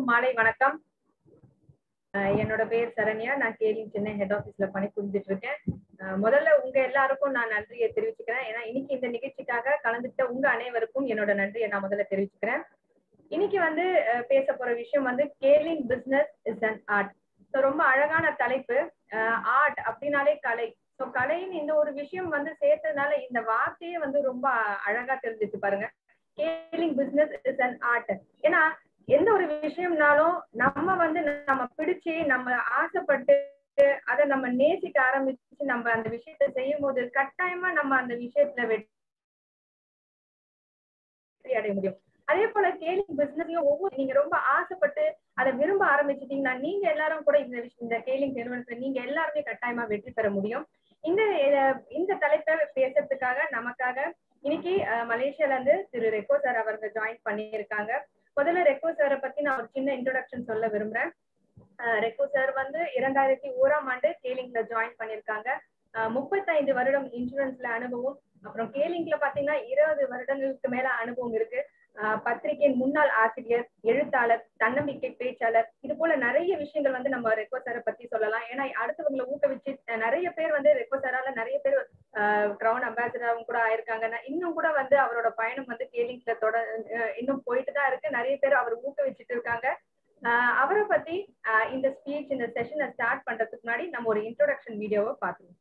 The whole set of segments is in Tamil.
அனைவருக்கும் மாலை வணக்கம் அஹ் என்னோட பேர் சரண்யா நான் கேலி சென்னை ஹெட் ஆபீஸ்ல பணி புரிஞ்சுட்டு இருக்கேன் அஹ் முதல்ல உங்க எல்லாருக்கும் நான் நன்றியை தெரிவிச்சுக்கிறேன் ஏன்னா இன்னைக்கு இந்த நிகழ்ச்சிக்காக கலந்துட்ட உங்க அனைவருக்கும் என்னோட நன்றியை நான் முதல்ல தெரிவிச்சுக்கிறேன் இன்னைக்கு வந்து அஹ் பேச போற விஷயம் வந்து calling business is an art so ரொம்ப அழகான தலைப்பு ஆர்ட் அப்படின்னாலே கலை ஸோ கலைன்னு இந்த ஒரு விஷயம் வந்து சேர்த்ததுனால இந்த வார்த்தையே வந்து ரொம்ப அழகா தெரிஞ்சிச்சு பாருங்க calling business is an art ஏன்னா எந்த ஒரு விஷயம்னாலும் நம்ம வந்து நம்ம பிடிச்சு நம்ம ஆசைப்பட்டு அதை நம்ம நேசிக்க ஆரம்பிச்சு நம்ம அந்த விஷயத்த செய்யும் போது கட்டாயமா நம்ம அந்த விஷயத்துல வெற்றி அடைய முடியும் அதே போல கேலிங் பிசினஸ்லயும் ஒவ்வொரு நீங்க ரொம்ப ஆசைப்பட்டு அதை விரும்ப ஆரம்பிச்சிட்டீங்கன்னா நீங்க எல்லாரும் கூட இந்த விஷயம் இந்த கேலிங் நிறுவனத்துல நீங்க எல்லாருமே கட்டாயமா வெற்றி பெற முடியும் இந்த இந்த தலைப்பை பேசுறதுக்காக நமக்காக இன்னைக்கு மலேசியால இருந்து திரு ரெக்கோ சார் அவர்கள் ஜாயின் பண்ணியிருக்காங்க முதல்ல ரெக்கோ சாரை பத்தி நான் ஒரு சின்ன இன்ட்ரோடக்ஷன் சொல்ல விரும்புறேன் ரெக்கோ சார் வந்து இரண்டாயிரத்தி ஓராம் ஆண்டு கேலிங்ல ஜாயின் பண்ணியிருக்காங்க முப்பத்தைந்து வருடம் இன்சூரன்ஸ்ல அனுபவம் அப்புறம் கேலிங்ல பாத்தீங்கன்னா இருபது வருடங்களுக்கு மேல அனுபவம் இருக்கு பத்திரிகையின் முன்னாள் ஆசிரியர் எழுத்தாளர் தன்னம்பிக்கை பேச்சாளர் இது போல நிறைய விஷயங்கள் வந்து நம்ம ரெக்கோ சாரை பத்தி சொல்லலாம் ஏன்னா அடுத்தவங்களை ஊக்குவிச்சு நிறைய பேர் வந்து ரெக்கோ சாரால நிறைய பேர் கிரவுன் அம்பாசிடரும் கூட ஆயிருக்காங்க இன்னும் கூட வந்து அவரோட பயணம் வந்து கேலிங்ஸ்ல தொட இன்னும் போயிட்டு தான் இருக்கு நிறைய பேர் அவர் ஊக்குவிச்சுட்டு இருக்காங்க அவரை பத்தி இந்த ஸ்பீச் இந்த செஷனை ஸ்டார்ட் பண்றதுக்கு முன்னாடி நம்ம ஒரு இன்ட்ரோடக்ஷன் வீடியோவை பார்த்துருவோம்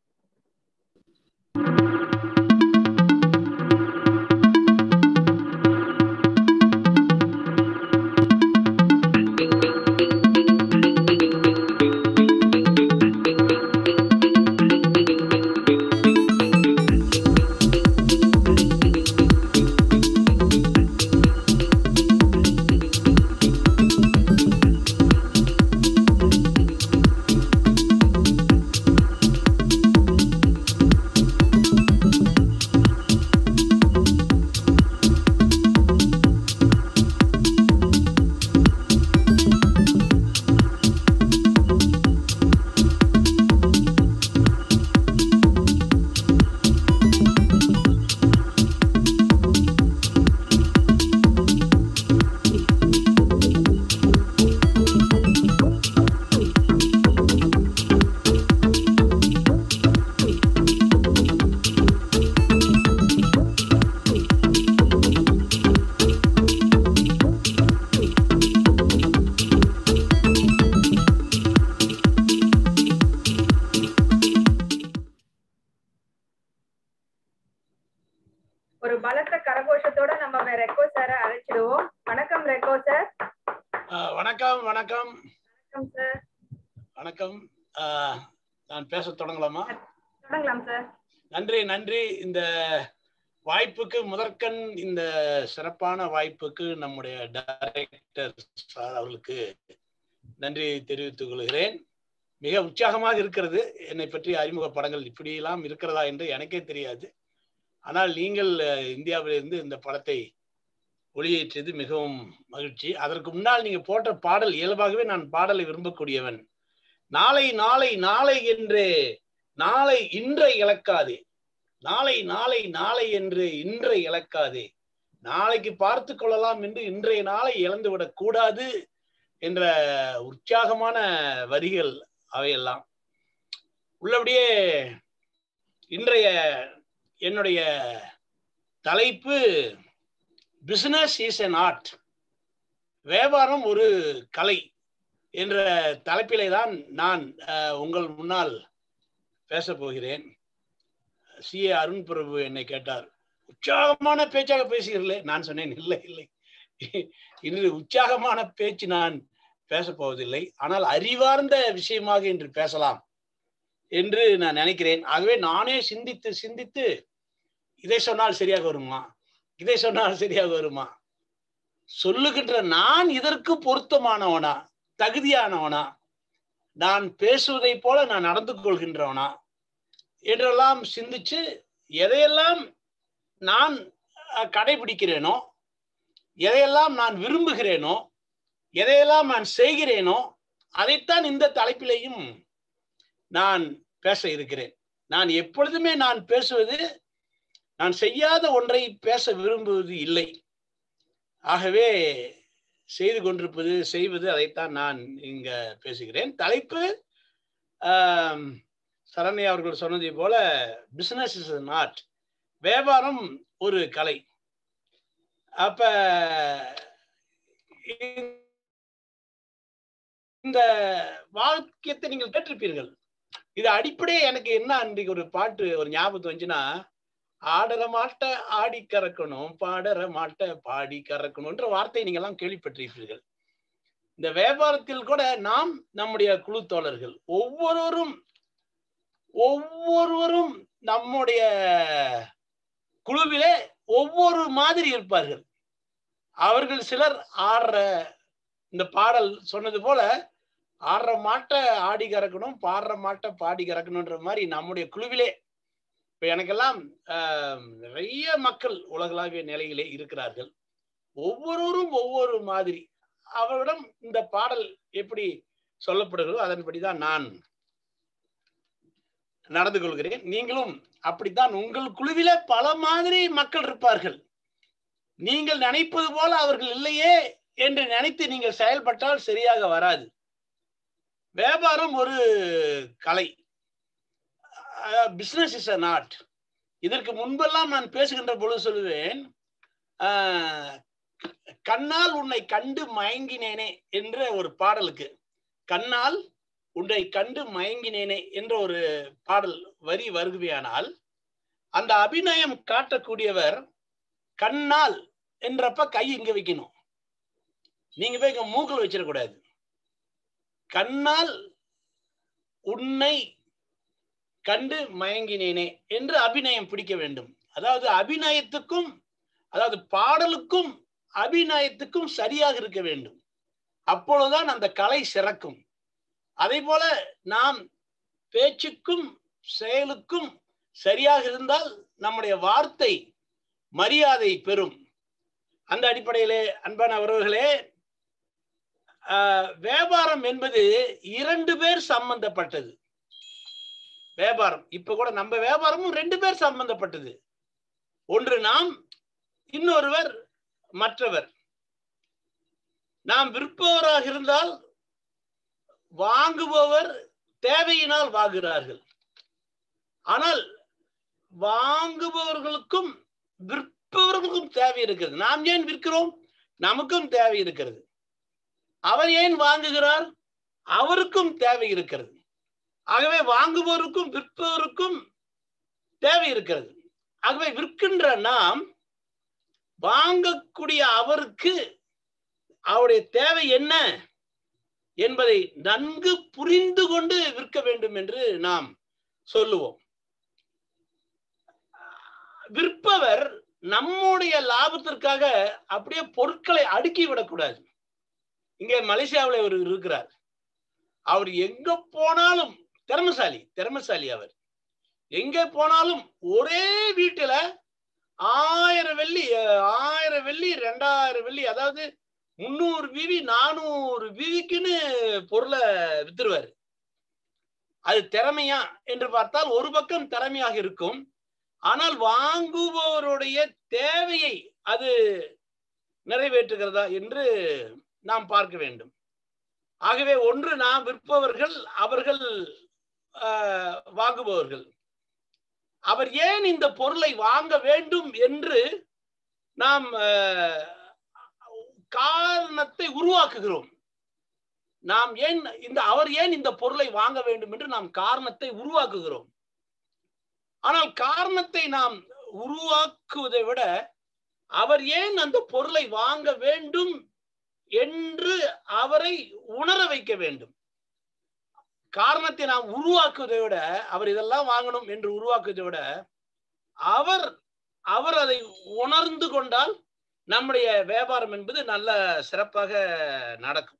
ஒரு பலத்த கரகோஷத்தோட நம்ம ரெக்கோ சார அழைச்சிடுவோம் வணக்கம் ரெக்கோ சார் வணக்கம் வணக்கம் வணக்கம் சார் வணக்கம் நான் பேச தொடங்கலாமா தொடங்கலாம் சார் நன்றி நன்றி இந்த வாய்ப்புக்கு முதற்கண் இந்த சிறப்பான வாய்ப்புக்கு நம்முடைய டைரக்டர் சார் அவர்களுக்கு நன்றி தெரிவித்துக் கொள்கிறேன் மிக உற்சாகமாக இருக்கிறது என்னை பற்றி அறிமுக படங்கள் இப்படியெல்லாம் இருக்கிறதா என்று எனக்கே தெரியாது ஆனால் நீங்கள் இந்தியாவிலிருந்து இந்த படத்தை ஒளியேற்றியது மிகவும் மகிழ்ச்சி அதற்கு முன்னால் நீங்க போட்ட பாடல் இயல்பாகவே நான் பாடலை விரும்பக்கூடியவன் நாளை நாளை நாளை என்று நாளை இன்றை இழக்காதே நாளை நாளை நாளை என்று இன்றை இழக்காதே நாளைக்கு பார்த்து கொள்ளலாம் என்று இன்றைய நாளை இழந்துவிடக் கூடாது என்ற உற்சாகமான வரிகள் அவையெல்லாம் உள்ளபடியே இன்றைய என்னுடைய தலைப்பு பிசினஸ் இஸ் என் ஆர்ட் வியாபாரம் ஒரு கலை என்ற தலைப்பிலே தான் நான் உங்கள் முன்னால் பேச போகிறேன் சி ஏ அருண் பிரபு என்னை கேட்டார் உற்சாகமான பேச்சாக பேசுகிறீர்களே நான் சொன்னேன் இல்லை இல்லை இன்று உற்சாகமான பேச்சு நான் பேசப் போவதில்லை ஆனால் அறிவார்ந்த விஷயமாக இன்று பேசலாம் என்று நான் நினைக்கிறேன் ஆகவே நானே சிந்தித்து சிந்தித்து இதை சொன்னால் சரியாக வருமா இதை சொன்னால் சரியாக வருமா சொல்லுகின்ற நான் இதற்கு பொருத்தமானவனா தகுதியானவனா நான் பேசுவதை போல நான் நடந்து கொள்கின்றவனா என்றெல்லாம் சிந்திச்சு எதையெல்லாம் நான் கடைபிடிக்கிறேனோ எதையெல்லாம் நான் விரும்புகிறேனோ எதையெல்லாம் நான் செய்கிறேனோ அதைத்தான் இந்த தலைப்பிலையும் நான் பேச இருக்கிறேன் நான் எப்பொழுதுமே நான் பேசுவது நான் செய்யாத ஒன்றை பேச விரும்புவது இல்லை ஆகவே செய்து கொண்டிருப்பது செய்வது அதைத்தான் நான் இங்க பேசுகிறேன் தலைப்பு ஆம், சரண்யா அவர்கள் சொன்னதை போல பிசினஸ் இஸ் நாட் வியாபாரம் ஒரு கலை அப்ப இந்த வாக்கியத்தை நீங்கள் கேட்டிருப்பீர்கள் இது அடிப்படையே எனக்கு என்ன அன்றைக்கு ஒரு பாட்டு ஒரு ஞாபகத்து வந்துச்சுன்னா ஆடற மாட்ட ஆடி கறக்கணும் பாடற மாட்ட பாடி கறக்கணும்ன்ற வார்த்தையை நீங்க எல்லாம் கேள்விப்பட்டிருப்பீர்கள் இந்த வியாபாரத்தில் கூட நாம் நம்முடைய குழு தோழர்கள் ஒவ்வொருவரும் ஒவ்வொருவரும் நம்முடைய குழுவிலே ஒவ்வொரு மாதிரி இருப்பார்கள் அவர்கள் சிலர் ஆடுற இந்த பாடல் சொன்னது போல ஆடுற மாட்டை ஆடி கறக்கணும் பாடுற மாட்டை பாடி கறக்கணுன்ற மாதிரி நம்முடைய குழுவிலே இப்ப எனக்கெல்லாம் ஆஹ், நிறைய மக்கள் உலகளாவிய நிலையிலே இருக்கிறார்கள் ஒவ்வொருவரும் ஒவ்வொரு மாதிரி அவரிடம் இந்த பாடல் எப்படி சொல்லப்படுகிறதோ அதன்படிதான் நான் நடந்து கொள்கிறேன் நீங்களும் அப்படித்தான் உங்கள் குழுவிலே பல மாதிரி மக்கள் இருப்பார்கள் நீங்கள் நினைப்பது போல அவர்கள் இல்லையே என்று நினைத்து நீங்கள் செயல்பட்டால் சரியாக வராது வியாபாரம் ஒரு கலை பிசினஸ் இஸ் அ நாட் இதற்கு முன்பெல்லாம் நான் பேசுகின்ற பொழுது சொல்லுவேன் ஆஹ், கண்ணால் உன்னை கண்டு மயங்கினேனே என்ற ஒரு பாடலுக்கு கண்ணால் உன்னை கண்டு மயங்கினேனே என்ற ஒரு பாடல் வரி வருகுவையானால் அந்த அபிநயம் காட்டக்கூடியவர் கண்ணால் என்றப்ப கை இங்க வைக்கணும் நீங்க போய் இங்க மூக்கில் வச்சிடக்கூடாது கண்ணால் உன்னை கண்டு மயங்கினேனே என்று அபிநயம் பிடிக்க வேண்டும் அதாவது அபிநயத்துக்கும் அதாவது பாடலுக்கும் அபிநயத்துக்கும் சரியாக இருக்க வேண்டும் அப்பொழுதுதான் அந்த கலை சிறக்கும் அதே போல நாம் பேச்சுக்கும் செயலுக்கும் சரியாக இருந்தால் நம்முடைய வார்த்தை மரியாதை பெறும் அந்த அடிப்படையிலே அன்பான உறவுகளே ஆஹ், வியாபாரம் என்பது இரண்டு பேர் சம்பந்தப்பட்டது வியாபாரம் இப்ப கூட நம்ம வியாபாரமும் ரெண்டு பேர் சம்பந்தப்பட்டது ஒன்று நாம் இன்னொருவர் மற்றவர் நாம் விற்பவராக இருந்தால் வாங்குபவர் தேவையினால் வாங்குகிறார்கள் ஆனால் வாங்குபவர்களுக்கும் விற்பவர்களுக்கும் தேவை இருக்கிறது நாம் ஏன் விற்கிறோம் நமக்கும் தேவை இருக்கிறது அவர் ஏன் வாங்குகிறார் அவருக்கும் தேவை இருக்கிறது ஆகவே வாங்குபவருக்கும் விற்பவருக்கும் தேவை இருக்கிறது ஆகவே விற்கின்ற நாம் வாங்கக்கூடிய அவருக்கு அவருடைய தேவை என்ன என்பதை நன்கு புரிந்து கொண்டு விற்க வேண்டும் என்று நாம் சொல்லுவோம் விற்பவர் நம்முடைய லாபத்திற்காக அப்படியே பொருட்களை அடுக்கி விடக்கூடாது இங்கே மலேசியாவில் ஒரு இருக்கிறார் அவர் எங்க போனாலும் திறமசாலி திறமசாலி அவர் எங்க போனாலும் ஒரே வீட்டுல ஆயிரம் வெள்ளி அஹ், ஆயிரம் வெள்ளி ரெண்டாயிரம் வெள்ளி அதாவது முந்நூறு விவி நானூறு விவிக்குன்னு பொருளை வித்துருவாரு அது திறமையா என்று பார்த்தால் ஒரு பக்கம் திறமையாக இருக்கும் ஆனால் வாங்குபவருடைய தேவையை அது நிறைவேற்றுகிறதா என்று நாம் பார்க்க வேண்டும் ஆகவே ஒன்று நாம் விற்பவர்கள் அவர்கள் ஆஹ், வாங்குபவர்கள் அவர் ஏன் இந்த பொருளை வாங்க வேண்டும் என்று நாம் ஆஹ், காரணத்தை உருவாக்குகிறோம் நாம் ஏன் இந்த அவர் ஏன் இந்த பொருளை வாங்க வேண்டும் என்று நாம் காரணத்தை உருவாக்குகிறோம் ஆனால் காரணத்தை நாம் உருவாக்குவதை விட அவர் ஏன் அந்த பொருளை வாங்க வேண்டும் என்று அவரை உணர வைக்க வேண்டும் காரணத்தை நாம் உருவாக்குவதை விட அவர் இதெல்லாம் வாங்கணும் என்று உருவாக்குவதை விட அவர் அவர் அதை உணர்ந்து கொண்டால் நம்முடைய வியாபாரம் என்பது நல்ல சிறப்பாக நடக்கும்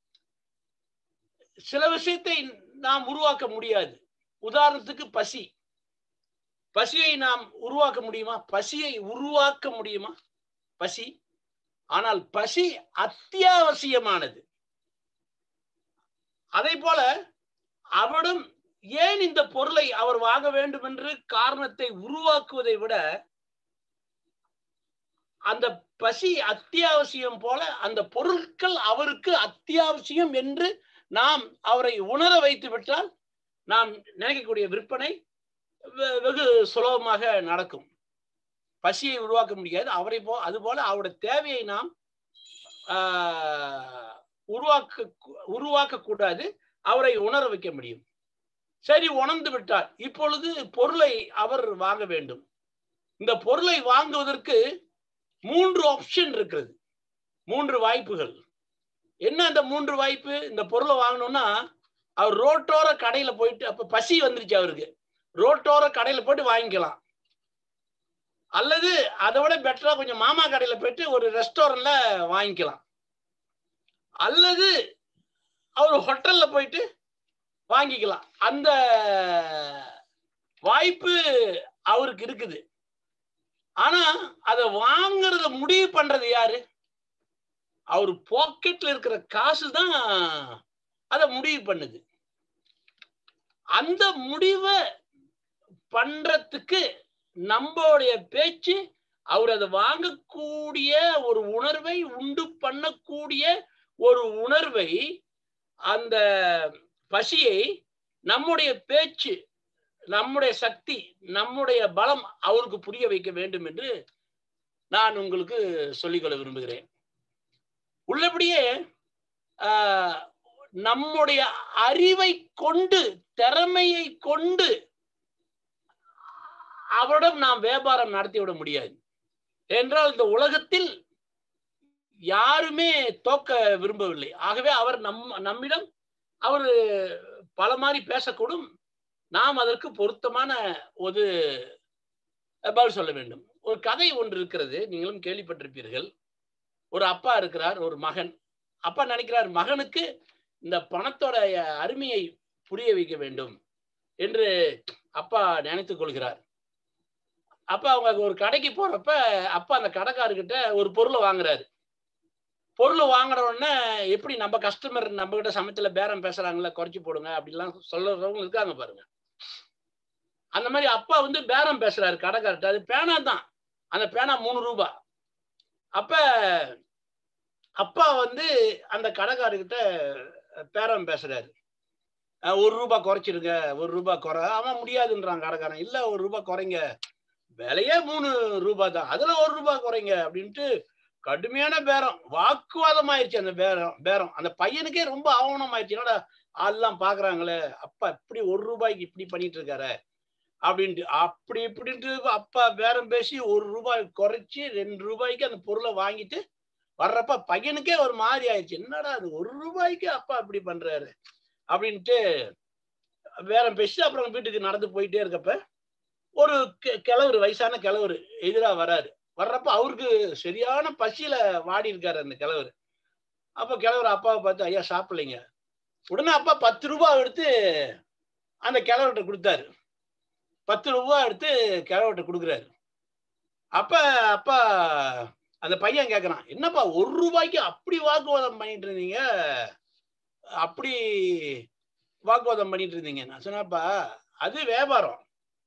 சில விஷயத்தை நாம் உருவாக்க முடியாது உதாரணத்துக்கு பசி பசியை நாம் உருவாக்க முடியுமா பசியை உருவாக்க முடியுமா பசி ஆனால் பசி அத்தியாவசியமானது அதே போல அவரிடம் ஏன் இந்த பொருளை அவர் வாங்க வேண்டும் என்று காரணத்தை உருவாக்குவதை விட அந்த பசி அத்தியாவசியம் போல அந்த பொருட்கள் அவருக்கு அத்தியாவசியம் என்று நாம் அவரை உணர வைத்து விட்டால் நாம் நினைக்கக்கூடிய விற்பனை வெ- வெகு சுலபமாக நடக்கும் பசியை உருவாக்க முடியாது அவரை போ அதுபோல அவருடைய தேவையை நாம் ஆஹ், உருவாக்க உருவாக்க கூடாது அவரை உணர வைக்க முடியும் சரி உணர்ந்து விட்டார் இப்பொழுது பொருளை அவர் வாங்க வேண்டும் இந்த பொருளை வாங்குவதற்கு மூன்று ஆப்ஷன் இருக்கிறது மூன்று வாய்ப்புகள் என்ன அந்த மூன்று வாய்ப்பு இந்த பொருளை வாங்கணும்னா அவர் ரோட்டோர கடையில போயிட்டு அப்ப பசி வந்துருச்சு அவருக்கு ரோட்டோர கடையில போயிட்டு வாங்கிக்கலாம் அல்லது அதை விட பெட்டரா கொஞ்சம் மாமா கடையில போயிட்டு ஒரு ரெஸ்டாரண்ட்ல வாங்கிக்கலாம் அல்லது அவர் ஹோட்டல்ல போயிட்டு வாங்கிக்கலாம் அந்த வாய்ப்பு அவருக்கு இருக்குது ஆனா அதை வாங்குறத முடிவு பண்றது யாரு அவர் பாக்கெட்ல இருக்கிற காசு தான் அதை முடிவு பண்ணுது அந்த முடிவை பண்றதுக்கு நம்மளுடைய பேச்சு அவர் அதை வாங்கக்கூடிய ஒரு உணர்வை உண்டு பண்ணக்கூடிய ஒரு உணர்வை அந்த பசியை நம்முடைய பேச்சு நம்முடைய சக்தி நம்முடைய பலம் அவருக்கு புரிய வைக்க வேண்டும் என்று நான் உங்களுக்கு சொல்லிக்கொள்ள விரும்புகிறேன் உள்ளபடியே ஆஹ், நம்முடைய அறிவை கொண்டு திறமையை கொண்டு அவரிடம் நாம் வியாபாரம் நடத்தி விட முடியாது என்றால் இந்த உலகத்தில் யாருமே தோக்க விரும்பவில்லை ஆகவே அவர் நம் நம்மிடம் அவர் பல மாதிரி பேசக்கூடும் நாம் அதற்கு பொருத்தமான ஒரு பதில் சொல்ல வேண்டும் ஒரு கதை ஒன்று இருக்கிறது நீங்களும் கேள்விப்பட்டிருப்பீர்கள் ஒரு அப்பா இருக்கிறார் ஒரு மகன் அப்பா நினைக்கிறார் மகனுக்கு இந்த பணத்தோட அருமையை புரிய வைக்க வேண்டும் என்று அப்பா நினைத்துக் கொள்கிறார் அப்ப அவங்க ஒரு கடைக்கு போறப்ப அப்பா அந்த கடைக்காரர்கிட்ட ஒரு பொருளை வாங்குறாரு பொருள் வாங்குற உடனே எப்படி நம்ம கஸ்டமர் நம்ம கிட்ட சமயத்துல பேரம் பேசுறாங்கல்ல குறைச்சு போடுங்க அப்படிலாம் சொல்றவங்க இருக்காங்க பாருங்க அந்த மாதிரி அப்பா வந்து பேரம் பேசுறாரு கடைக்காரர்கிட்ட அது பேனா தான் அந்த பேனா மூணு ரூபாய் அப்ப அப்பா வந்து அந்த கடைக்காரர்கிட்ட பேரம் பேசுறாரு அஹ் ஒரு ரூபாய் குறைச்சிருங்க ஒரு ரூபாய் குறை அவன் முடியாதுன்றான் கடைக்காரன் இல்ல ஒரு ரூபாய் குறைங்க விலையே மூணு ரூபாய் தான் அதுல ஒரு ரூபாய் குறைங்க அப்படின்ட்டு கடுமையான பேரம் வாக்குவாதம் ஆயிடுச்சு அந்த பேரம் பேரம் அந்த பையனுக்கே ரொம்ப ஆவணம் ஆயிடுச்சு என்னடா ஆள்லாம் பாக்குறாங்களே அப்பா இப்படி ஒரு ரூபாய்க்கு இப்படி பண்ணிட்டு இருக்காரு அப்படின்ட்டு அப்படி இப்படின்ட்டு அப்பா பேரம் பேசி ஒரு ரூபாய் குறைச்சி ரெண்டு ரூபாய்க்கு அந்த பொருளை வாங்கிட்டு வர்றப்ப பையனுக்கே ஒரு மாதிரி ஆயிடுச்சு என்னடா அது ஒரு ரூபாய்க்கு அப்பா இப்படி பண்றாரு அப்படின்ட்டு பேரம் பேசி அப்புறம் வீட்டுக்கு நடந்து போயிட்டே இருக்கப்ப ஒரு கெ- கிழவர் வயசான கிழவர் எதிரா வராரு வர்றப்ப அவருக்கு சரியான பசியில வாடி இருக்காரு அந்த கிழவர் அப்ப கிழவர் அப்பாவை பார்த்து ஐயா சாப்பிடலைங்க உடனே அப்பா பத்து ரூபாய் எடுத்து அந்த கிழவர்கிட்ட கொடுத்தாரு பத்து ரூபாய் எடுத்து கிழவர்கிட்ட கொடுக்குறாரு அப்ப அப்பா அந்த பையன் கேட்கறான் என்னப்பா ஒரு ரூபாய்க்கு அப்படி வாக்குவாதம் பண்ணிட்டு இருந்தீங்க அப்படி வாக்குவாதம் பண்ணிட்டு இருந்தீங்க நான் சொன்னப்பா அது வியாபாரம்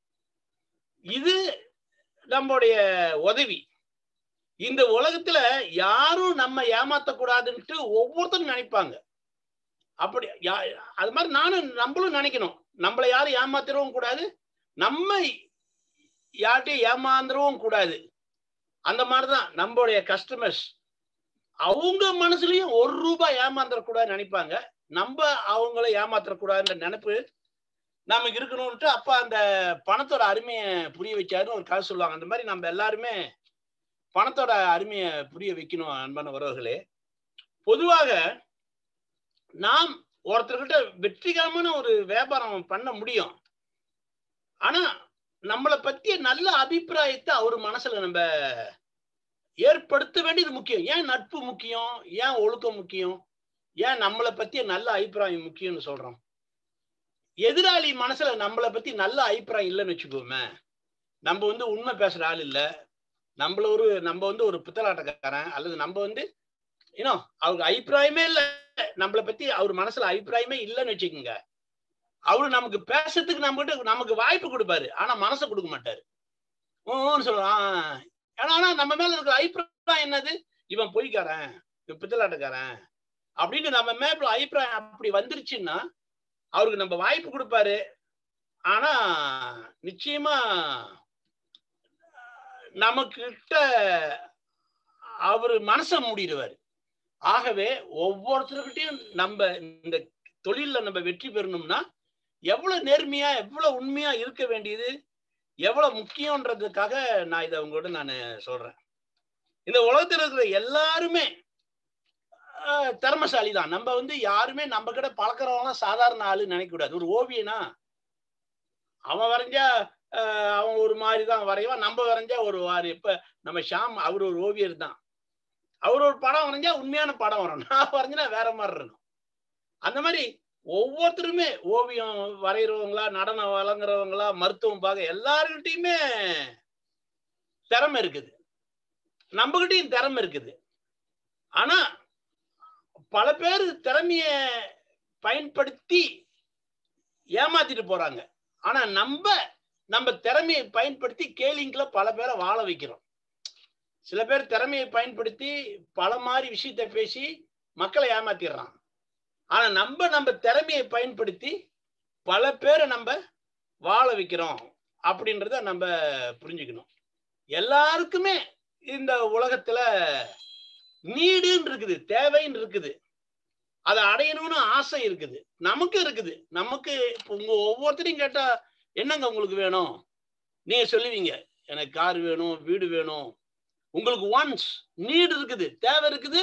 இது நம்முடைய உதவி இந்த உலகத்துல யாரும் நம்ம ஏமாத்தக்கூடாதுன்ட்டு ஒவ்வொருத்தரும் நினைப்பாங்க அப்படி யா- அது மாதிரி நானும் நம்மளும் நினைக்கணும் நம்மளை யாரும் ஏமாத்திடவும் கூடாது நம்ம யார்கிட்டயும் ஏமாந்துடவும் கூடாது அந்த மாதிரிதான் நம்மளுடைய கஸ்டமர்ஸ் அவங்க மனசுலயும் ஒரு ரூபாய் ஏமாந்துடக்கூடாதுன்னு நினைப்பாங்க நம்ம அவங்கள ஏமாத்திரக்கூடாதுன்ற நினைப்பு நமக்கு இருக்கணும்ட்டு அப்பா அந்த பணத்தோட அருமையை புரிய வச்சாருன்னு ஒரு கதை சொல்லுவாங்க அந்த மாதிரி நம்ம எல்லாருமே பணத்தோட அருமையை புரிய வைக்கணும் அன்பான உறவுகளே பொதுவாக நாம் ஒருத்தர்கிட்ட வெற்றிகரமான ஒரு வியாபாரம் பண்ண முடியும் ஆனா நம்மளை பத்திய நல்ல அபிப்பிராயத்தை அவர் மனசுல நம்ம ஏற்படுத்த வேண்டியது முக்கியம் ஏன் நட்பு முக்கியம் ஏன் ஒழுக்கம் முக்கியம் ஏன் நம்மளை பத்திய நல்ல அபிப்பிராயம் முக்கியம்னு சொல்றோம் எதிராளி மனசுல நம்மளை பத்தி நல்ல அபிப்பிராயம் இல்லைன்னு வச்சுக்கோமே நம்ம வந்து உண்மை பேசுற ஆள் இல்ல நம்மள ஒரு நம்ம வந்து ஒரு புத்தலாட்டக்காரன் அல்லது நம்ம வந்து ஏன்னோ அவருக்கு அபிப்பிராயமே இல்ல நம்மளை பத்தி அவர் மனசுல அபிப்பிராயமே இல்லைன்னு வச்சுக்கோங்க அவரு நமக்கு பேசுறதுக்கு நம்ம கிட்ட நமக்கு வாய்ப்பு கொடுப்பாரு ஆனா மனசை கொடுக்க மாட்டாரு ஊன்னு சொல்லுவான் ஏன்னா ஆனா நம்ம மேல இருக்கிற அபிப்பிராயம் என்னது இவன் பொய்க்காரன் இவன் பித்தலாட்டக்காரன் அப்படின்னு நம்ம மேல அபிப்பிராயம் அப்படி வந்துருச்சுன்னா அவருக்கு நம்ம வாய்ப்பு கொடுப்பாரு ஆனா நிச்சயமா நமக்கிட்ட அவரு மனசை மூடிடுவாரு ஆகவே ஒவ்வொருத்தருக்கிட்டையும் நம்ம இந்த தொழில்ல நம்ம வெற்றி பெறணும்னா எவ்வளவு நேர்மையா எவ்வளவு உண்மையா இருக்க வேண்டியது எவ்வளவு முக்கியம்ன்றதுக்காக நான் இதை உங்களோட நான் சொல்றேன் இந்த உலகத்தில் இருக்கிற எல்லாருமே ஆஹ், திறமைசாலி தான் நம்ம வந்து யாருமே நம்ம கிட்ட பழக்கிறவங்களாம் சாதாரண ஆளு நினைக்க கூடாது ஒரு ஓவியனா அவன் வரைஞ்சா ஆஹ், அவன் ஒரு மாதிரி தான் வரைவான் நம்ம வரைஞ்சா ஒரு வாரி இப்ப நம்ம ஷாம் அவர் ஒரு ஓவியர் தான் அவர் ஒரு படம் வரைஞ்சா உண்மையான படம் வரும் நான் வரைஞ்சா வேற மாதிரி இருக்கும் அந்த மாதிரி ஒவ்வொருத்தருமே ஓவியம் வரைகிறவங்களா நடனம் வழங்குறவங்களா மருத்துவம் பார்க்க எல்லாருக்கிட்டையுமே திறமை இருக்குது நம்மகிட்டயும் திறமை இருக்குது ஆனா பல பேர் திறமைய பயன்படுத்தி ஏமாத்திட்டு போறாங்க ஆனா நம்ம நம்ம திறமையை பயன்படுத்தி கேலிங்ல பல பேரை வாழ வைக்கிறோம் சில பேர் திறமையை பயன்படுத்தி பல மாதிரி விஷயத்த பேசி மக்களை ஏமாத்திடுறான் ஆனா நம்ம நம்ம திறமையை பயன்படுத்தி பல பேரை நம்ம வாழ வைக்கிறோம் அப்படின்றத நம்ம புரிஞ்சுக்கணும் எல்லாருக்குமே இந்த உலகத்துல நீடுன்னு இருக்குது தேவைன்னு இருக்குது அதை அடையணும்னு ஆசை இருக்குது நமக்கு இருக்குது நமக்கு இப்போ உங்க ஒவ்வொருத்தரையும் கேட்டா என்னங்க உங்களுக்கு வேணும் நீங்க சொல்லுவீங்க எனக்கு கார் வேணும் வீடு வேணும் உங்களுக்கு ஒன்ஸ் நீடு இருக்குது தேவை இருக்குது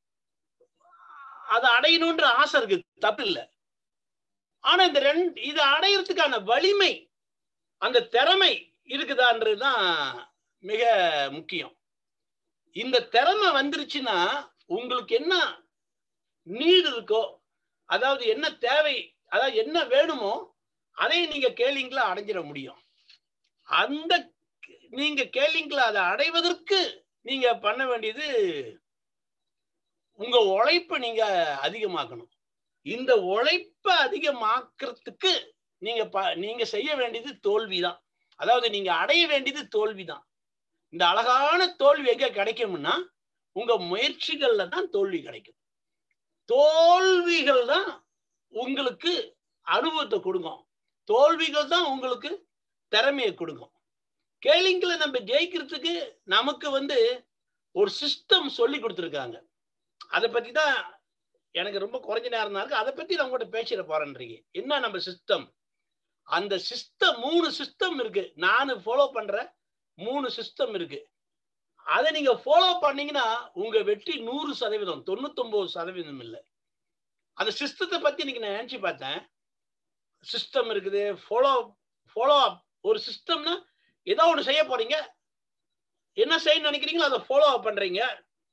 அதை அடையணும்ன்ற ஆசை இருக்குது தப்பு இல்லை ஆனா இந்த ரெண்டு இதை அடையறதுக்கான வலிமை அந்த திறமை இருக்குதான்றதுதான் மிக முக்கியம் இந்த திறமை வந்துருச்சுன்னா உங்களுக்கு என்ன நீடு இருக்கோ அதாவது என்ன தேவை அதாவது என்ன வேணுமோ அதை நீங்க கேலிங்ல அடைஞ்சிட முடியும் அந்த நீங்க கேலிங்ல அதை அடைவதற்கு நீங்க பண்ண வேண்டியது உங்க உழைப்பை நீங்க அதிகமாக்கணும் இந்த உழைப்பை அதிகமாக்குறதுக்கு நீங்க ப- நீங்க செய்ய வேண்டியது தோல்விதான் அதாவது நீங்க அடைய வேண்டியது தோல்விதான் இந்த அழகான தோல்வி எங்க கிடைக்கும்னா உங்க முயற்சிகள்ல தான் தோல்வி கிடைக்கும் தோல்விகள் தான் உங்களுக்கு அனுபவத்தை கொடுக்கும் தோல்விகள் தான் உங்களுக்கு திறமையை கொடுக்கும் கேலிங்ல நம்ம ஜெயிக்கிறதுக்கு நமக்கு வந்து ஒரு சிஸ்டம் சொல்லி கொடுத்துருக்காங்க அதை பத்தி தான் எனக்கு ரொம்ப குறைஞ்ச நேரம் தான் இருக்கு அதை பத்தி நான் உங்கள்கிட்ட பேசிட போறேன்றீங்க என்ன நம்ம சிஸ்டம் அந்த சிஸ்டம் மூணு சிஸ்டம் இருக்கு நான் ஃபாலோ பண்ற மூணு சிஸ்டம் இருக்கு அதை நீங்க ஃபாலோ பண்ணீங்கன்னா உங்க வெற்றி நூறு சதவீதம் தொண்ணூத்தொன்பது சதவீதம் இல்லை அந்த சிஸ்டத்தை பத்தி இன்னைக்கு நான் நினைச்சு பார்த்தேன் சிஸ்டம் இருக்குது ஃபாலோ ஃபாலோ அப் ஒரு சிஸ்டம்னா ஏதோ ஒன்று செய்ய போறீங்க என்ன செய்ய நினைக்கிறீங்களோ அதை ஃபாலோ அப் பண்றீங்க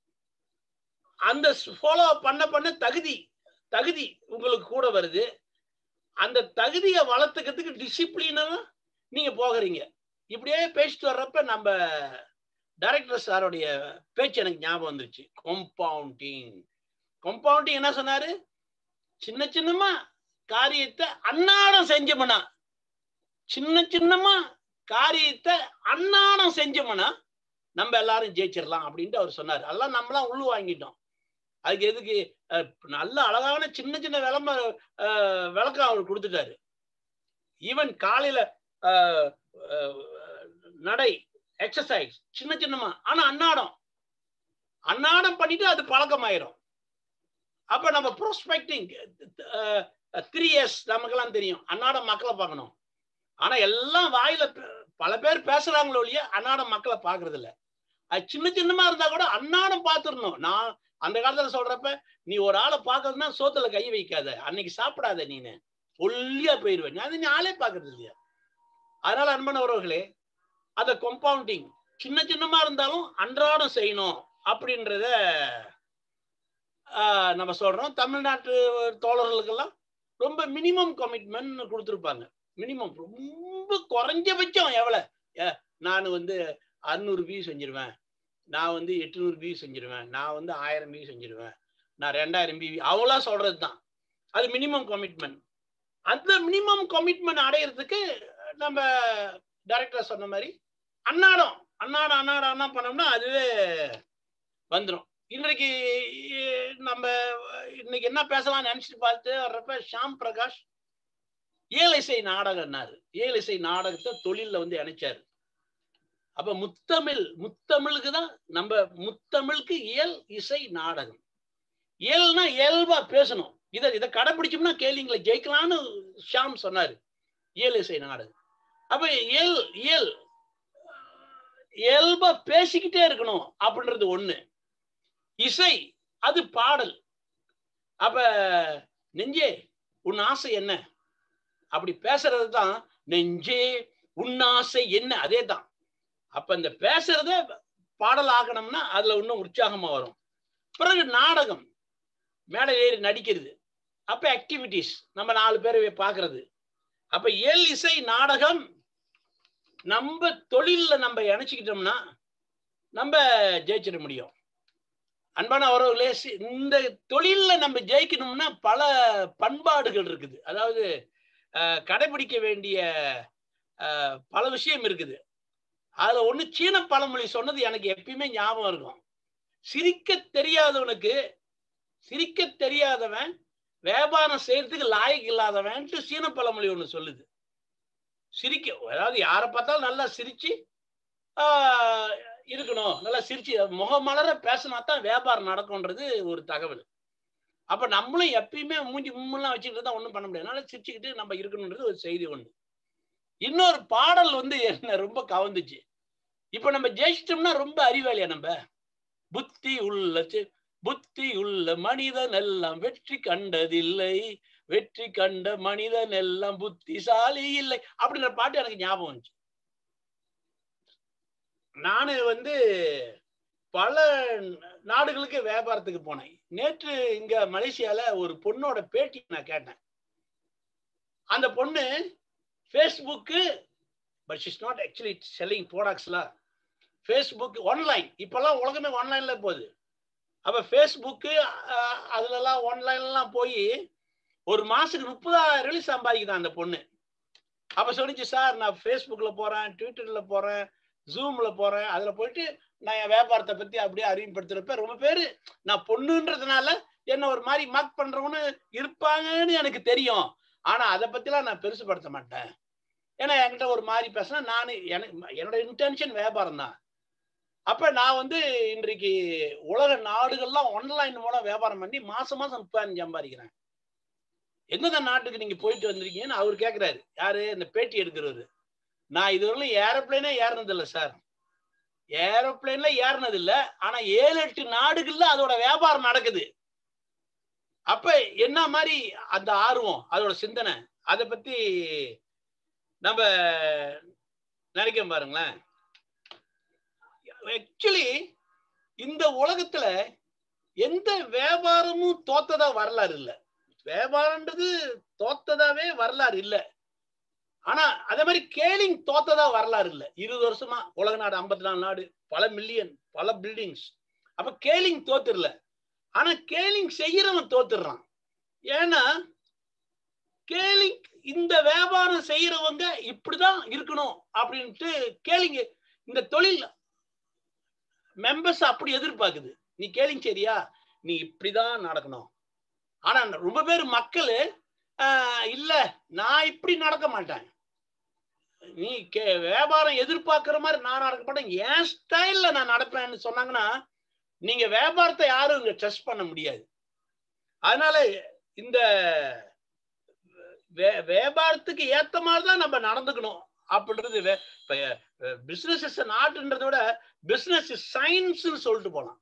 அந்த ஃபாலோ பண்ண பண்ண தகுதி தகுதி உங்களுக்கு கூட வருது அந்த தகுதியை வளர்த்துக்கிறதுக்கு டிசிப்ளினா நீங்க போகிறீங்க இப்படியே பேசிட்டு வர்றப்ப நம்ம டைரக்டர் சாருடைய பேச்சு எனக்கு ஞாபகம் வந்துருச்சு கம்பவுண்டிங் கம்பவுண்டிங் என்ன சொன்னாரு சின்ன சின்னமா காரியத்தை அன்னாடம் செஞ்சோம்னா சின்ன சின்னமா காரியத்தை அன்னாடம் செஞ்சோம்னா நம்ம எல்லாரும் ஜெயிச்சிடலாம் அப்படின்ட்டு அவர் சொன்னார் அதெல்லாம் நம்மளாம் உள்ள வாங்கிட்டோம் அதுக்கு எதுக்கு அஹ், நல்ல அழகான சின்ன சின்ன விளம்ப அஹ், விளக்கம் அவர் கொடுத்துட்டாரு ஈவன் காலையில அஹ், அஹ், நடை எக்ஸசைஸ் சின்ன சின்னமா ஆனா அன்னாடம் அன்னாடம் பண்ணிட்டு அது பழக்கமாயிரும் அப்ப நம்ம ப்ரோஸ்பெக்டிங் த்ரீ இயர்ஸ் நமக்கெல்லாம் தெரியும் அன்னாடம் மக்களை பார்க்கணும் ஆனா எல்லாம் வாயில ப- பல பேர் பேசுறாங்களோ இல்லையா அன்னாடம் மக்களை பாக்குறது இல்ல அது சின்ன சின்னமா இருந்தா கூட அன்னாடம் பார்த்துடணும் நான் அந்த காலத்துல சொல்றப்ப நீ ஒரு ஆளை பாக்குறதுன்னா சோத்துல கை வைக்காத அன்னைக்கு சாப்பிடாத நீனு ஒல்லியா போயிருவேன் நீ அது நீ ஆளே பாக்குறது இல்லையா அதனால அன்பானவர்களே அத கம்பவுண்டிங் சின்ன சின்னமா இருந்தாலும் அன்றாடம் செய்யணும் அப்படின்றத ஆஹ், நம்ம சொல்றோம் தமிழ்நாட்டு தோழர்களுக்கெல்லாம் ரொம்ப மினிமம் கமிட்மெண்ட் கொடுத்துருப்பாங்க மினிமம் ரொம்ப குறைஞ்சபட்சம் எவ்வளவு நான் வந்து அறுநூறு பி செஞ்சிருவேன் நான் வந்து எட்நூறு பி செஞ்சிருவேன் நான் வந்து ஆயிரம் பி செஞ்சிருவேன் நான் ரெண்டாயிரம் பிவி அவ்வளோ சொல்றது தான் அது மினிமம் கமிட்மெண்ட் அந்த மினிமம் கமிட்மெண்ட் அடையிறதுக்கு நம்ம டைரக்டர் சொன்ன மாதிரி அன்னாடம் அண்ணாட அண்ணாட அண்ணா பண்ணோம்னா அதுவே வந்துடும் இன்றைக்கு நம்ம இன்னைக்கு என்ன பேசலாம்னு நினைச்சிட்டு பார்த்து வர்றப்ப ஷாம் பிரகாஷ் ஏலிசை நாடகம்னாரு ஏலிசை நாடகத்தை தொழில்ல வந்து இணைச்சாரு அப்ப முத்தமிழ் முத்தமிழுக்கு தான் நம்ம முத்தமிழுக்கு இயல் இசை நாடகம் இயல்னா இயல்பா பேசணும் இதை இதை கடைபிடிச்சோம்னா கேள்விங்களை ஜெயிக்கலாம்னு ஷாம் சொன்னாரு இயல் இசை நாடகம் அப்ப இயல் இயல் இயல்பா பேசிக்கிட்டே இருக்கணும் அப்படின்றது ஒண்ணு இசை அது பாடல் அப்ப நெஞ்சே உன் ஆசை என்ன அப்படி பேசுறது தான் நெஞ்சே உன் ஆசை என்ன அதே தான் அப்ப இந்த பேசுறத பாடல் ஆகணும்னா அதுல இன்னும் உற்சாகமா வரும் பிறகு நாடகம் மேடை ஏறி நடிக்கிறது அப்ப ஆக்டிவிட்டிஸ் நம்ம நாலு பேரை பாக்குறது அப்ப இயல் இசை நாடகம் நம்ம தொழில்ல நம்ம இணைச்சிக்கிட்டோம்னா நம்ம ஜெயிச்சிட முடியும் அன்பான உறவுகளே இந்த தொழில்ல நம்ம ஜெயிக்கணும்னா பல பண்பாடுகள் இருக்குது அதாவது கடைபிடிக்க வேண்டிய பல விஷயம் இருக்குது அதுல ஒண்ணு சீன பழமொழி சொன்னது எனக்கு எப்பயுமே ஞாபகம் இருக்கும் சிரிக்க தெரியாதவனுக்கு சிரிக்க தெரியாதவன் வியாபாரம் செய்யறதுக்கு லாயக்கு இல்லாதவன்ட்டு சீன பழமொழி ஒண்ணு சொல்லுது சிரிக்க அதாவது யாரை பார்த்தாலும் நல்லா சிரிச்சு இருக்கணும் நல்லா சிரிச்சு முகமலர பேசினா தான் வியாபாரம் நடக்கும்ன்றது ஒரு தகவல் அப்ப நம்மளும் எப்பயுமே மூஞ்சி மும்மெல்லாம் வச்சுக்கிட்டு தான் ஒன்றும் பண்ண முடியாது அதனால சிரிச்சுக்கிட்டு நம்ம இருக்கணுன்றது ஒரு செய்தி ஒண்ணு இன்னொரு பாடல் வந்து என்ன ரொம்ப கவர்ந்துச்சு இப்ப நம்ம ஜெயிச்சிட்டோம்னா ரொம்ப அறிவாளியா நம்ம புத்தி உள்ள புத்தி உள்ள மனிதன் எல்லாம் வெற்றி கண்டதில்லை வெற்றி கண்ட மனிதன் எல்லாம் புத்திசாலி இல்லை அப்படின்ற பாட்டு எனக்கு ஞாபகம் வந்துச்சு நானு வந்து பல நாடுகளுக்கு வியாபாரத்துக்கு போனேன் நேற்று இங்க மலேசியால ஒரு பொண்ணோட பேட்டி நான் கேட்டேன் அந்த பொண்ணு ஃபேஸ்புக்கு but is not actually selling ப்ராடக்ட்ஸ்லாம் ஃபேஸ்புக் ஆன்லைன் இப்போல்லாம் உலகமே ஆன்லைன்ல போகுது அப்போ ஃபேஸ்புக்கு அதுலலாம் ஆன்லைன்லாம் போய் ஒரு மாசத்துக்கு முப்பதாயிரம் ரூபாய் சம்பாதிக்குதான் அந்த பொண்ணு அப்போ சொல்லிச்சு சார் நான் ஃபேஸ்புக்கில் போகிறேன் ட்விட்டரில் போகிறேன் ஜூமில் போகிறேன் அதில் போயிட்டு நான் என் வியாபாரத்தை பற்றி அப்படியே அறிமுகப்படுத்துகிறப்ப ரொம்ப பேர் நான் பொண்ணுன்றதுனால என்ன ஒரு மாதிரி மார்க் பண்ணுறவங்கன்னு இருப்பாங்கன்னு எனக்கு தெரியும் ஆனால் அதை பற்றிலாம் நான் பெருசுப்படுத்த மாட்டேன் ஏன்னா என்கிட்ட ஒரு மாதிரி பேசினா நான் எனக்கு என்னோட இன்டென்ஷன் வியாபாரம் தான் அப்ப நான் வந்து இன்றைக்கு உலக நாடுகள்லாம் ஆன்லைன் மூலம் வியாபாரம் பண்ணி மாசம் மாசம் முப்பதாயிரம் சம்பாதிக்கிறேன் எந்தெந்த நாட்டுக்கு நீங்க போயிட்டு வந்திருக்கீங்கன்னு அவர் கேட்கிறாரு யாரு இந்த பேட்டி எடுக்கிறவரு நான் இதுவரையிலும் ஏரோப்ளைனே ஏறினது இல்லை சார் ஏரோப்ளைன்ல ஏறினது இல்லை ஆனா ஏழு எட்டு நாடுகள்ல அதோட வியாபாரம் நடக்குது அப்ப என்ன மாதிரி அந்த ஆர்வம் அதோட சிந்தனை அதை பத்தி நம்ம நினைக்க பாருங்களேன் ஆக்சுவலி இந்த உலகத்துல எந்த வியாபாரமும் தோத்ததா வரலாறு இல்லை வியாபாரம்ன்றது தோத்ததாவே வரலாறு இல்லை ஆனா அதே மாதிரி கேலிங் தோத்ததா வரலாறு இல்லை இருபது வருஷமா உலக நாடு ஐம்பத்தி நாலு நாடு பல மில்லியன் பல பில்டிங்ஸ் அப்ப கேலிங் தோத்துடல ஆனா கேலிங் செய்யறவன் தோத்துடுறான் ஏன்னா கேலிங் இந்த வியாபாரம் செய்யறவங்க இப்படிதான் இருக்கணும் அப்படின்ட்டு கேளிங்க இந்த தொழில் மெம்பர்ஸ் அப்படி எதிர்பார்க்குது நீ கேளிங்க சரியா நீ இப்படிதான் நடக்கணும் ஆனா ரொம்ப பேர் மக்கள் இல்ல நான் இப்படி நடக்க மாட்டேன் நீ கே வியாபாரம் எதிர்பார்க்கிற மாதிரி நான் நடக்க மாட்டேன் என் ஸ்டைல்ல நான் நடப்பேன்னு சொன்னாங்கன்னா நீங்க வியாபாரத்தை யாரும் இங்க ட்ரஸ்ட் பண்ண முடியாது அதனால இந்த வியாபாரத்துக்கு ஏத்த மாதிரி தான் நம்ம நடந்துக்கணும் அப்படின்றது பிசினஸ் இஸ் நாட்டுன்றத விட பிசினஸ் இஸ் சயின்ஸ்னு சொல்லிட்டு போலாம்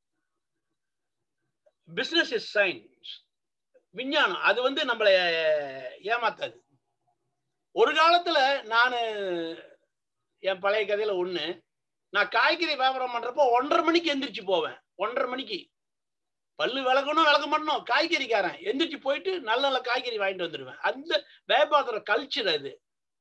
பிசினஸ் இஸ் சயின்ஸ் விஞ்ஞானம் அது வந்து நம்மளை ஏமாத்தாது ஒரு காலத்துல நான் என் பழைய கதையில ஒண்ணு நான் காய்கறி வியாபாரம் பண்றப்போ ஒன்றரை மணிக்கு எந்திரிச்சு போவேன் ஒன்றரை மணிக்கு பல்லு விளக்கணும் விளக்க மாட்டணும் காய்கறிக்காரன் எந்திரிச்சு போயிட்டு நல்ல நல்ல காய்கறி வாங்கிட்டு வந்துடுவேன் அந்த வியாபாரத்தோட கல்ச்சர் அது